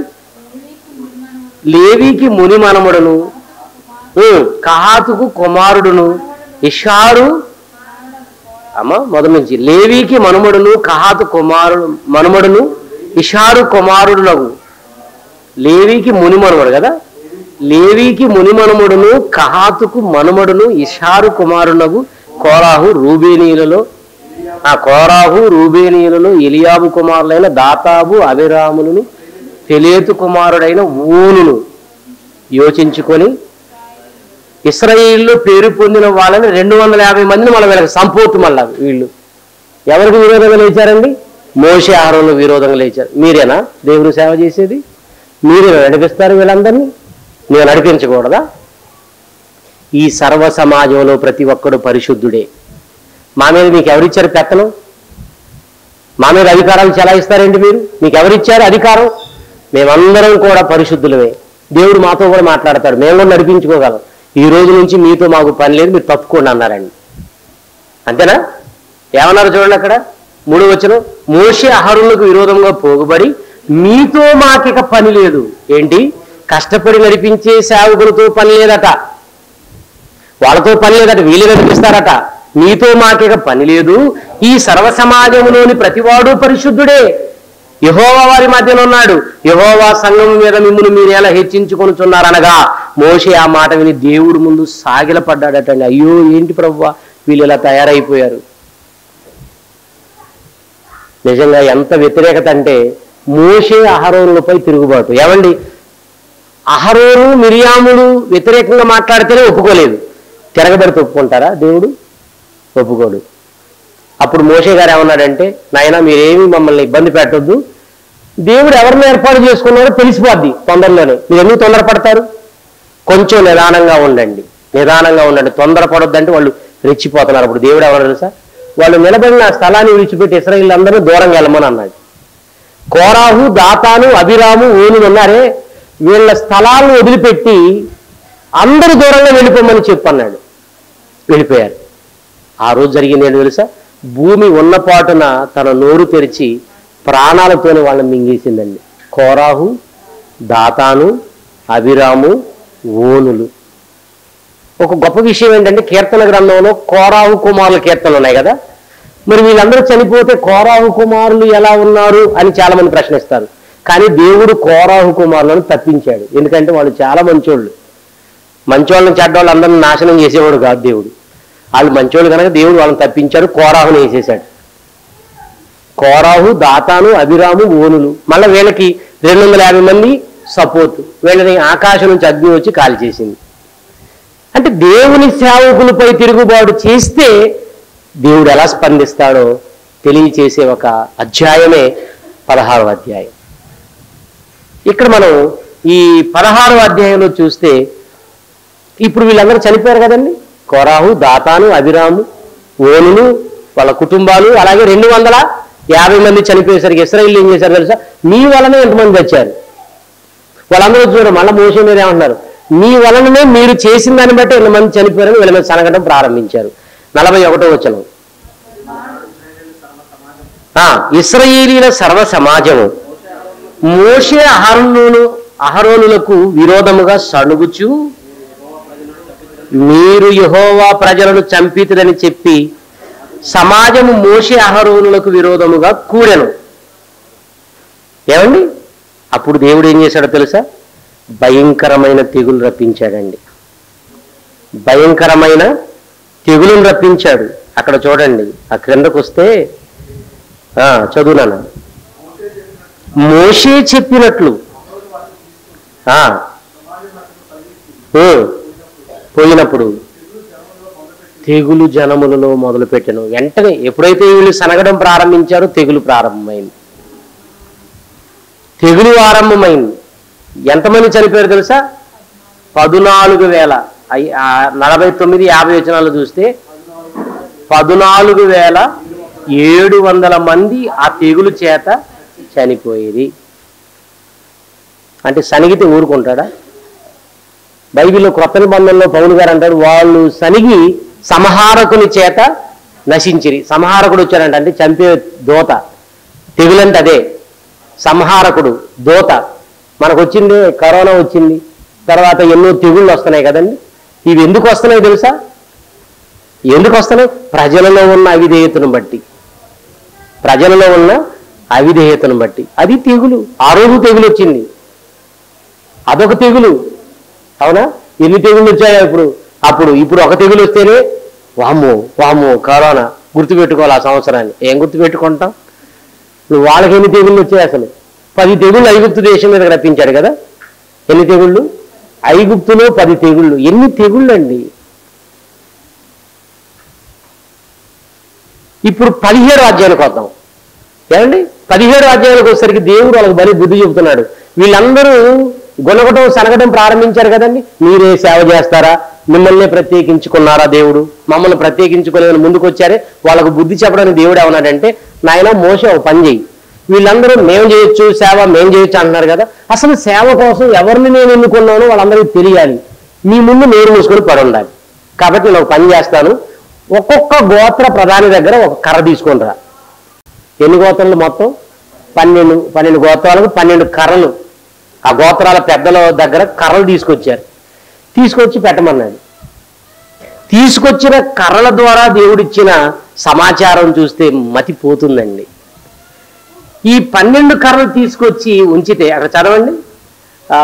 లేవికి ముని మనముడును ఉమ్, కహాతుకు కుమారుడును ఇషారు అమ్మ మొదటి నుంచి లేవికి మనుమడును కహాతు కుమారుడు మనుమడును ఇషారు కుమారుడునగు లేవికి ముని మనుమడు కదా లేవికి ముని మనుమడును కహాతుకు మనుమడును ఇషారు కుమారునగు కోరాహు రూబేనీయులలో ఆ కోరాహు రూబేనీయులలో ఎలియాబు కుమారులైన దాతాబు అభిరాములను తెలియతు కుమారుడైన ఊనును యోచించుకొని ఇస్రాయిల్లో పేరు పొందిన వాళ్ళని రెండు వందల యాభై మందిని మళ్ళీ వీళ్ళకి సంపూర్తి మళ్ళా వీళ్ళు ఎవరికి విరోధంగా లేచారండి మోసే ఆహారంలో విరోధంగా లేచారు మీరేనా దేవుని సేవ చేసేది మీరేనా నడిపిస్తారు వీళ్ళందరినీ నేను నడిపించకూడదా ఈ సర్వ సమాజంలో ప్రతి ఒక్కడు పరిశుద్ధుడే మా మీద మీకు ఎవరిచ్చారు పెత్తనం మా మీద అధికారాలు చెలాయిస్తారేంటి మీరు మీకు ఎవరిచ్చారు అధికారం మేమందరం కూడా పరిశుద్ధులమే దేవుడు మాతో కూడా మాట్లాడతాడు మేము కూడా నడిపించుకోగలం ఈ రోజు నుంచి మీతో మాకు పని లేదు మీరు తప్పుకోండి అన్నారండి అంతేనా ఏమన్నారు చూడండి అక్కడ మూడు వచ్చిన మోషే అహరులకు విరోధంగా పోగుబడి మీతో మాకిక పని లేదు ఏంటి కష్టపడి నడిపించే సేవకులతో పని లేదట వాళ్ళతో పని లేదట వీళ్ళు నడిపిస్తారట నీతో మాకిక పని లేదు ఈ సర్వ సమాజంలోని ప్రతివాడు పరిశుద్ధుడే యహోవా వారి మధ్యలో ఉన్నాడు యహోవా సంఘం మీద మిమ్మల్ని మీరు ఎలా హెచ్చించుకొనుచున్నారనగా మోషే ఆ మాట విని దేవుడు ముందు సాగిలపడ్డాడటండి అయ్యో ఏంటి ప్రభువా వీళ్ళు ఇలా తయారైపోయారు నిజంగా ఎంత వ్యతిరేకత అంటే మోషే అహరోనులపై తిరుగుబాటు ఏమండి అహరోను మిరియాములు వ్యతిరేకంగా మాట్లాడితేనే ఒప్పుకోలేదు తిరగబడితే ఒప్పుకుంటారా దేవుడు ఒప్పుకోడు అప్పుడు మోషే గారు ఏమన్నాడంటే నాయన మీరేమీ మమ్మల్ని ఇబ్బంది పెట్టొద్దు దేవుడు ఎవరిని ఏర్పాటు చేసుకున్నారో తెలిసిపోద్ది తొందరలోనే మీరు ఎందుకు తొందరపడతారు కొంచెం నిదానంగా ఉండండి నిదానంగా ఉండండి తొందరపడొద్దంటే వాళ్ళు రెచ్చిపోతున్నారు అప్పుడు దేవుడు ఎవరు తెలుసా వాళ్ళు నిలబడిన ఆ స్థలాన్ని విడిచిపెట్టి ఇస్రాయిల్ అందరూ దూరంగా వెళ్ళమని అన్నాడు కోరాహు దాతాను అభిరాము ఓను ఉన్నారే వీళ్ళ స్థలాలను వదిలిపెట్టి అందరూ దూరంగా వెళ్ళిపోమని చెప్పన్నాడు వెళ్ళిపోయారు ఆ రోజు జరిగింది ఏంటో తెలుసా భూమి ఉన్నపాటున తన నోరు తెరిచి ప్రాణాలతోనే వాళ్ళని మింగేసిందండి కోరాహు దాతాను అభిరాము ఓనులు ఒక గొప్ప విషయం ఏంటంటే కీర్తన గ్రంథంలో కోరాహు కుమారుల కీర్తనలు ఉన్నాయి కదా మరి వీళ్ళందరూ చనిపోతే కోరాహు కుమారులు ఎలా ఉన్నారు అని చాలా మంది ప్రశ్నిస్తారు కానీ దేవుడు కోరాహు కుమారులను తప్పించాడు ఎందుకంటే వాళ్ళు చాలా మంచోళ్ళు మంచోళ్ళని చెడ్డోళ్ళు అందరిని నాశనం చేసేవాడు కాదు దేవుడు వాళ్ళు మంచోళ్ళు కనుక దేవుడు వాళ్ళని తప్పించాడు కోరాహుని వేసేశాడు కోరాహు దాతాను అభిరాము ఓనులు మళ్ళీ వీళ్ళకి రెండు వందల యాభై మంది సపోర్ట్ వీళ్ళని ఆకాశం నుంచి అగ్ని వచ్చి కాల్ చేసింది అంటే దేవుని సేవకులపై తిరుగుబాటు చేస్తే దేవుడు ఎలా స్పందిస్తాడో తెలియచేసే ఒక అధ్యాయమే పదహారవ అధ్యాయం ఇక్కడ మనం ఈ పదహారవ అధ్యాయంలో చూస్తే ఇప్పుడు వీళ్ళందరూ చనిపోయారు కదండి కోరాహు దాతాను అభిరాము ఓనులు వాళ్ళ కుటుంబాలు అలాగే రెండు వందల యాభై మంది చనిపోయేసరికి ఇస్రాయిల్ ఏం చేశారు తెలుసా మీ వలనే ఎంతమంది వచ్చారు వాళ్ళందరూ చూడరు మళ్ళీ మోసం మీద ఏమంటున్నారు మీ వలననే మీరు చేసిన దాన్ని బట్టి ఎంతమంది చనిపోయారని వీళ్ళ మీద సనగడం ప్రారంభించారు నలభై ఒకటో వచనం ఆ, ఇస్రాయేలీల సర్వ సమాజము మోషే అహరోను అహరోనులకు విరోధముగా సణుగుచు మీరు యహోవా ప్రజలను చంపితులని చెప్పి సమాజము మోషే అహరోనులకు విరోధముగా కూడెను ఏమండి అప్పుడు దేవుడు ఏం చేశాడో తెలుసా భయంకరమైన తెగులు రప్పించాడండి భయంకరమైన తెగులును రప్పించాడు అక్కడ చూడండి ఆ క్రిందకు వస్తే ఆ, చదువునాను మోషే చెప్పినట్లు ఆ, ఉ, పోయినప్పుడు తెగులు జనములలో మొదలుపెట్టను వెంటనే ఎప్పుడైతే వీళ్ళు సనగడం ప్రారంభించారో తెగులు ప్రారంభమైంది తెగులు ఆరంభమైంది ఎంతమంది చనిపోయారు తెలుసా పదునాలుగు వేల ఐ- ఆ నలభై తొమ్మిది యాభై వచనాలు చూస్తే పదునాలుగు వేల ఏడు వందల మంది ఆ తెగులు చేత చనిపోయేది అంటే సనిగితే ఊరుకుంటాడా బైబిల్లో క్రొత్త నిబంధనలో పౌలు గారు అంటాడు వాళ్ళు సనిగి సంహారకుని చేత నశించిరి సంహారకుడు వచ్చాడంట అంటే చంపే దోత తెగులంటే అదే సంహారకుడు దోత మనకు వచ్చింది కరోనా వచ్చింది తర్వాత ఎన్నో తెగుళ్ళు వస్తున్నాయి కదండి ఇవి ఎందుకు వస్తున్నాయి తెలుసా ఎందుకు వస్తున్నాయి ప్రజలలో ఉన్న అవిధేయతను బట్టి ప్రజలలో ఉన్న అవిధేయతను బట్టి అది తెగులు ఆ రోజు తెగులు వచ్చింది అదొక తెగులు అవునా ఎన్ని తెగుళ్ళు వచ్చాయో ఇప్పుడు అప్పుడు ఇప్పుడు ఒక తెగులు వస్తేనే వామ్మో వామ్మో కరోనా గుర్తుపెట్టుకోవాలి ఆ సంవత్సరాన్ని ఏం గుర్తుపెట్టుకుంటాం ఇప్పుడు వాళ్ళకి ఎన్ని తెగుళ్ళు వచ్చాయి అసలు పది తెగుళ్ళు ఐగుప్తు దేశం మీద రప్పించాడు కదా ఎన్ని తెగుళ్ళు ఐగుప్తులో పది తెగుళ్ళు ఎన్ని తెగుళ్ళు అండి ఇప్పుడు పదిహేడు అధ్యాయానికి వద్దాం ఏమండి పదిహేడు అధ్యాయానికి వచ్చేసరికి దేవుడు వాళ్ళకి బలి బుద్ధి చెబుతున్నాడు వీళ్ళందరూ గుణగటం సనగటం ప్రారంభించారు కదండి మీరే సేవ చేస్తారా మిమ్మల్ని ప్రత్యేకించుకున్నారా దేవుడు మమ్మల్ని ప్రత్యేకించుకోలేదని ముందుకు వచ్చారే వాళ్ళకు బుద్ధి చెప్పడానికి దేవుడు ఏమన్నాడంటే నాయన మోస ఒక పని చేయి వీళ్ళందరూ మేము చేయొచ్చు సేవ మేము చేయొచ్చు అంటున్నారు కదా అసలు సేవ కోసం ఎవరిని నేను ఎన్నుకున్నానో వాళ్ళందరికీ తెలియాలి మీ ముందు నేను మూసుకొని పడి ఉండాలి కాబట్టి నేను ఒక పని చేస్తాను ఒక్కొక్క గోత్ర ప్రధాని దగ్గర ఒక కర్ర తీసుకొని రా ఎన్ని గోత్రాలు మొత్తం పన్నెండు పన్నెండు గోత్రాలకు పన్నెండు కర్రలు ఆ గోత్రాల పెద్దల దగ్గర కర్రలు తీసుకొచ్చారు తీసుకొచ్చి పెట్టమన్నాడు తీసుకొచ్చిన కర్రల ద్వారా దేవుడిచ్చిన సమాచారం చూస్తే మతిపోతుందండి ఈ పన్నెండు కర్రలు తీసుకొచ్చి ఉంచితే అక్కడ చదవండి ఆ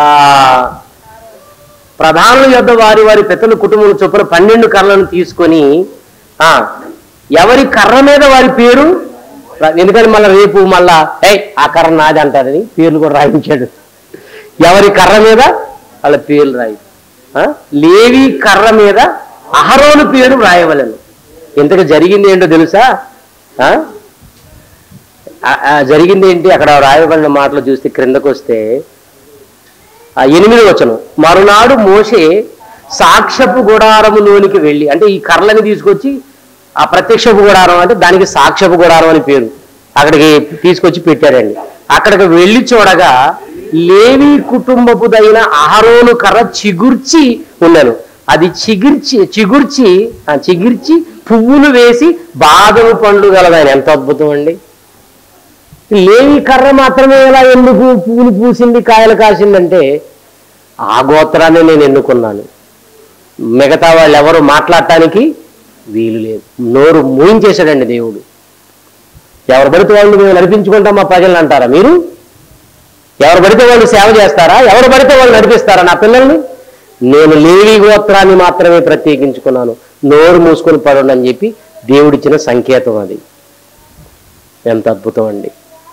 ప్రధానుల యొద్ద వారి వారి పెద్దల కుటుంబం చొప్పున పన్నెండు కర్రలను తీసుకొని ఆ ఎవరి కర్ర మీద వారి పేరు రా- ఎందుకంటే మళ్ళీ రేపు మళ్ళా ఏయ్ ఆ కర్ర నాది అంటారని పేర్లు కూడా రాయించాడు ఎవరి కర్ర మీద వాళ్ళ పేర్లు రాయి ఆ? లేవి కర్ర మీద అహరోను పేరు రాయవలను ఇంతకు జరిగింది ఏంటో తెలుసా ఆ? ఆ- ఆ జరిగింది ఏంటి అక్కడ రాయబడిన మాటలు చూస్తే క్రిందకు వస్తే ఆ ఎనిమిది వచనం మరునాడు మోషే సాక్ష్యపు గుడారములోనికి వెళ్ళి అంటే ఈ కర్రలని తీసుకొచ్చి ఆ ప్రత్యక్షపు గుడారం అంటే దానికి సాక్ష్యపు గుడారం అని పేరు అక్కడికి తీసుకొచ్చి పెట్టారండి అక్కడికి వెళ్ళి చూడగా లేవి కుటుంబపుదైన అహరోను కర్ర చిగుర్చి ఉన్నాను అది చిగిర్చి చిగుర్చి ఆ చిగిర్చి పువ్వులు వేసి బాదము పండ్లు గలదాయన ఎంత అద్భుతం అండి లేవి కర్ర మాత్రమే ఎలా ఎందుకు పువ్వులు పూసింది కాయలు కాసిందంటే ఆ గోత్రాన్ని నేను ఎన్నుకున్నాను మిగతా వాళ్ళు ఎవరు మాట్లాడటానికి వీలు లేదు నోరు మూయించేశాడండి దేవుడు ఎవరు పడితే వాళ్ళు మేము నడిపించుకుంటాం మా ప్రజలు అంటారా మీరు ఎవరు పడితే వాళ్ళు సేవ చేస్తారా ఎవరు పడితే వాళ్ళు నడిపిస్తారా నా పిల్లల్ని నేను లేవి గోత్రాన్ని మాత్రమే ప్రత్యేకించుకున్నాను నోరు మూసుకొని పడండి అని చెప్పి దేవుడిచ్చిన సంకేతం అది ఎంత అద్భుతం అండి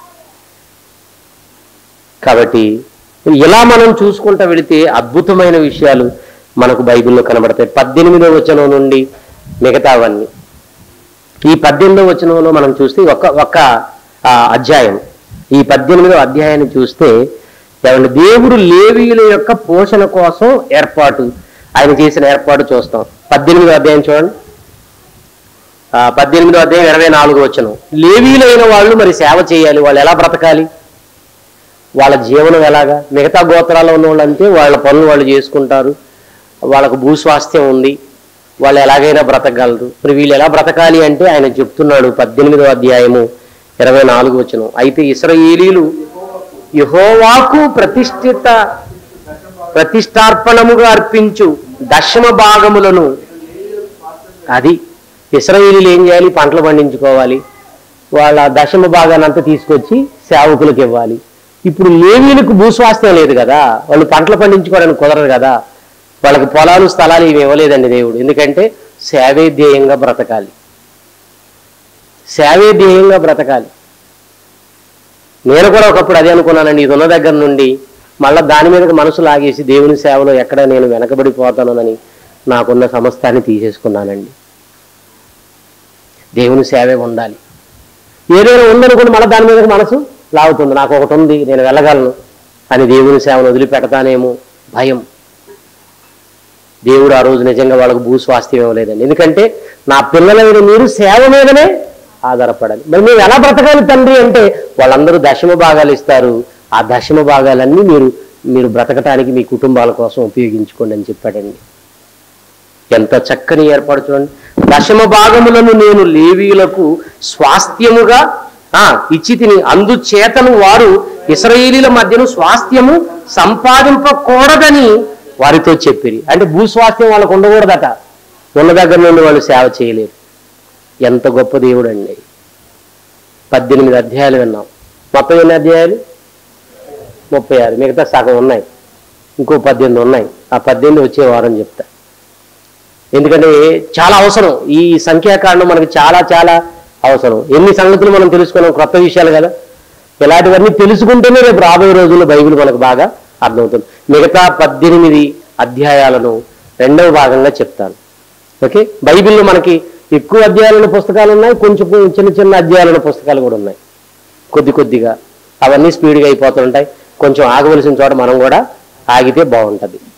కాబట్టి ఇలా మనం చూసుకుంటూ వెళితే అద్భుతమైన విషయాలు మనకు బైబిల్లో కనబడతాయి పద్దెనిమిదో వచనం నుండి మిగతావన్నీ ఈ పద్దెనిమిదో వచనంలో మనం చూస్తే ఒక ఒక ఆ, అధ్యాయం ఈ పద్దెనిమిదో అధ్యాయాన్ని చూస్తే ఏమంటే దేవుడు లేవీయుల యొక్క పోషణ కోసం ఏర్పాటు ఆయన చేసిన ఏర్పాటు చూస్తాం పద్దెనిమిదో అధ్యాయం చూడండి ఆ, పద్దెనిమిదో అధ్యాయం ఇరవై నాలుగు వచనం లేవీలైన వాళ్ళు మరి సేవ చేయాలి వాళ్ళు ఎలా బ్రతకాలి వాళ్ళ జీవనం ఎలాగా మిగతా గోత్రాల్లో ఉన్న వాళ్ళంటే వాళ్ళ పనులు వాళ్ళు చేసుకుంటారు వాళ్ళకు భూస్వాస్థ్యం ఉంది వాళ్ళు ఎలాగైనా బ్రతకగలరు మరి వీళ్ళు ఎలా బ్రతకాలి అంటే ఆయన చెప్తున్నాడు పద్దెనిమిదో అధ్యాయము ఇరవై నాలుగు వచనం అయితే ఇస్రాయేలీలు యహోవాకు ప్రతిష్ఠిత ప్రతిష్టార్పణముగా అర్పించు దశమ భాగములను అది ఇస్రాయేలీలు ఏం చేయాలి పంటలు పండించుకోవాలి వాళ్ళ దశమ భాగాన్ని అంతా తీసుకొచ్చి సేవకులకు ఇవ్వాలి ఇప్పుడు లేవీలకు భూస్వాస్థ్యం లేదు కదా వాళ్ళు పంటలు పండించుకోవడానికి కుదరదు కదా వాళ్ళకి పొలాలు స్థలాలు ఇవి ఇవ్వలేదండి దేవుడు ఎందుకంటే సేవే ధ్యేయంగా బ్రతకాలి సేవే ధ్యేయంగా బ్రతకాలి నేను కూడా ఒకప్పుడు అదే అనుకున్నానండి ఇది ఉన్న దగ్గర నుండి మళ్ళీ దాని మీదకి మనసు లాగేసి దేవుని సేవలో ఎక్కడ నేను వెనకబడిపోతానని నాకున్న సమస్తాన్ని తీసేసుకున్నానండి దేవుని సేవే ఉండాలి ఏదైనా ఉందనుకోండి మళ్ళీ దాని మీదకి మనసు లాగుతుంది నాకు ఒకటి ఉంది నేను వెళ్ళగలను అని దేవుని సేవను వదిలిపెడతానేమో భయం దేవుడు ఆ రోజు నిజంగా వాళ్ళకు భూస్వాస్థ్యం ఇవ్వలేదండి ఎందుకంటే నా పిల్లల మీద మీరు సేవ మీదనే ఆధారపడాలి మరి మేము ఎలా బ్రతకాలి తండ్రి అంటే వాళ్ళందరూ దశమ భాగాలు ఇస్తారు ఆ దశమ భాగాలన్నీ మీరు మీరు బ్రతకటానికి మీ కుటుంబాల కోసం ఉపయోగించుకోండి అని చెప్పాడండి ఎంత చక్కని ఏర్పాటు చూడండి దశమ భాగములను నేను లేవీయులకు స్వాస్థ్యముగా ఆ, ఇచ్చి తిని అందుచేతను వారు ఇస్రాయేలీల మధ్యను స్వాస్థ్యము సంపాదింపకూడదని వారితో చెప్పిరి అంటే భూస్వాస్థ్యం వాళ్ళకు ఉండకూడదట ఉన్న దగ్గర నుండి వాళ్ళు సేవ చేయలేరు ఎంత గొప్ప దేవుడు అండి పద్దెనిమిది అధ్యాయాలు విన్నాం మొత్తం ఎన్ని అధ్యాయాలు ముప్పై ఆరు మిగతా సగం ఉన్నాయి ఇంకో పద్దెనిమిది ఉన్నాయి ఆ పద్దెనిమిది వచ్చే వారం చెప్తా ఎందుకంటే చాలా అవసరం ఈ సంఖ్యాకాండం మనకి చాలా చాలా అవసరం ఎన్ని సంగతులు మనం తెలుసుకున్నాం కొత్త విషయాలు కదా ఇలాంటివన్నీ తెలుసుకుంటేనే రేపు రాబోయే రోజుల్లో బైబిల్ మనకు బాగా అర్థమవుతుంది మిగతా పద్దెనిమిది అధ్యాయాలను రెండవ భాగంగా చెప్తాను ఓకే బైబిల్లో మనకి ఎక్కువ అధ్యాయాలను పుస్తకాలు ఉన్నాయి కొంచెం చిన్న చిన్న అధ్యాయాలను పుస్తకాలు కూడా ఉన్నాయి కొద్ది కొద్దిగా అవన్నీ స్పీడ్గా అయిపోతుంటాయి కొంచెం ఆగవలసిన చోట మనం కూడా ఆగితే బాగుంటుంది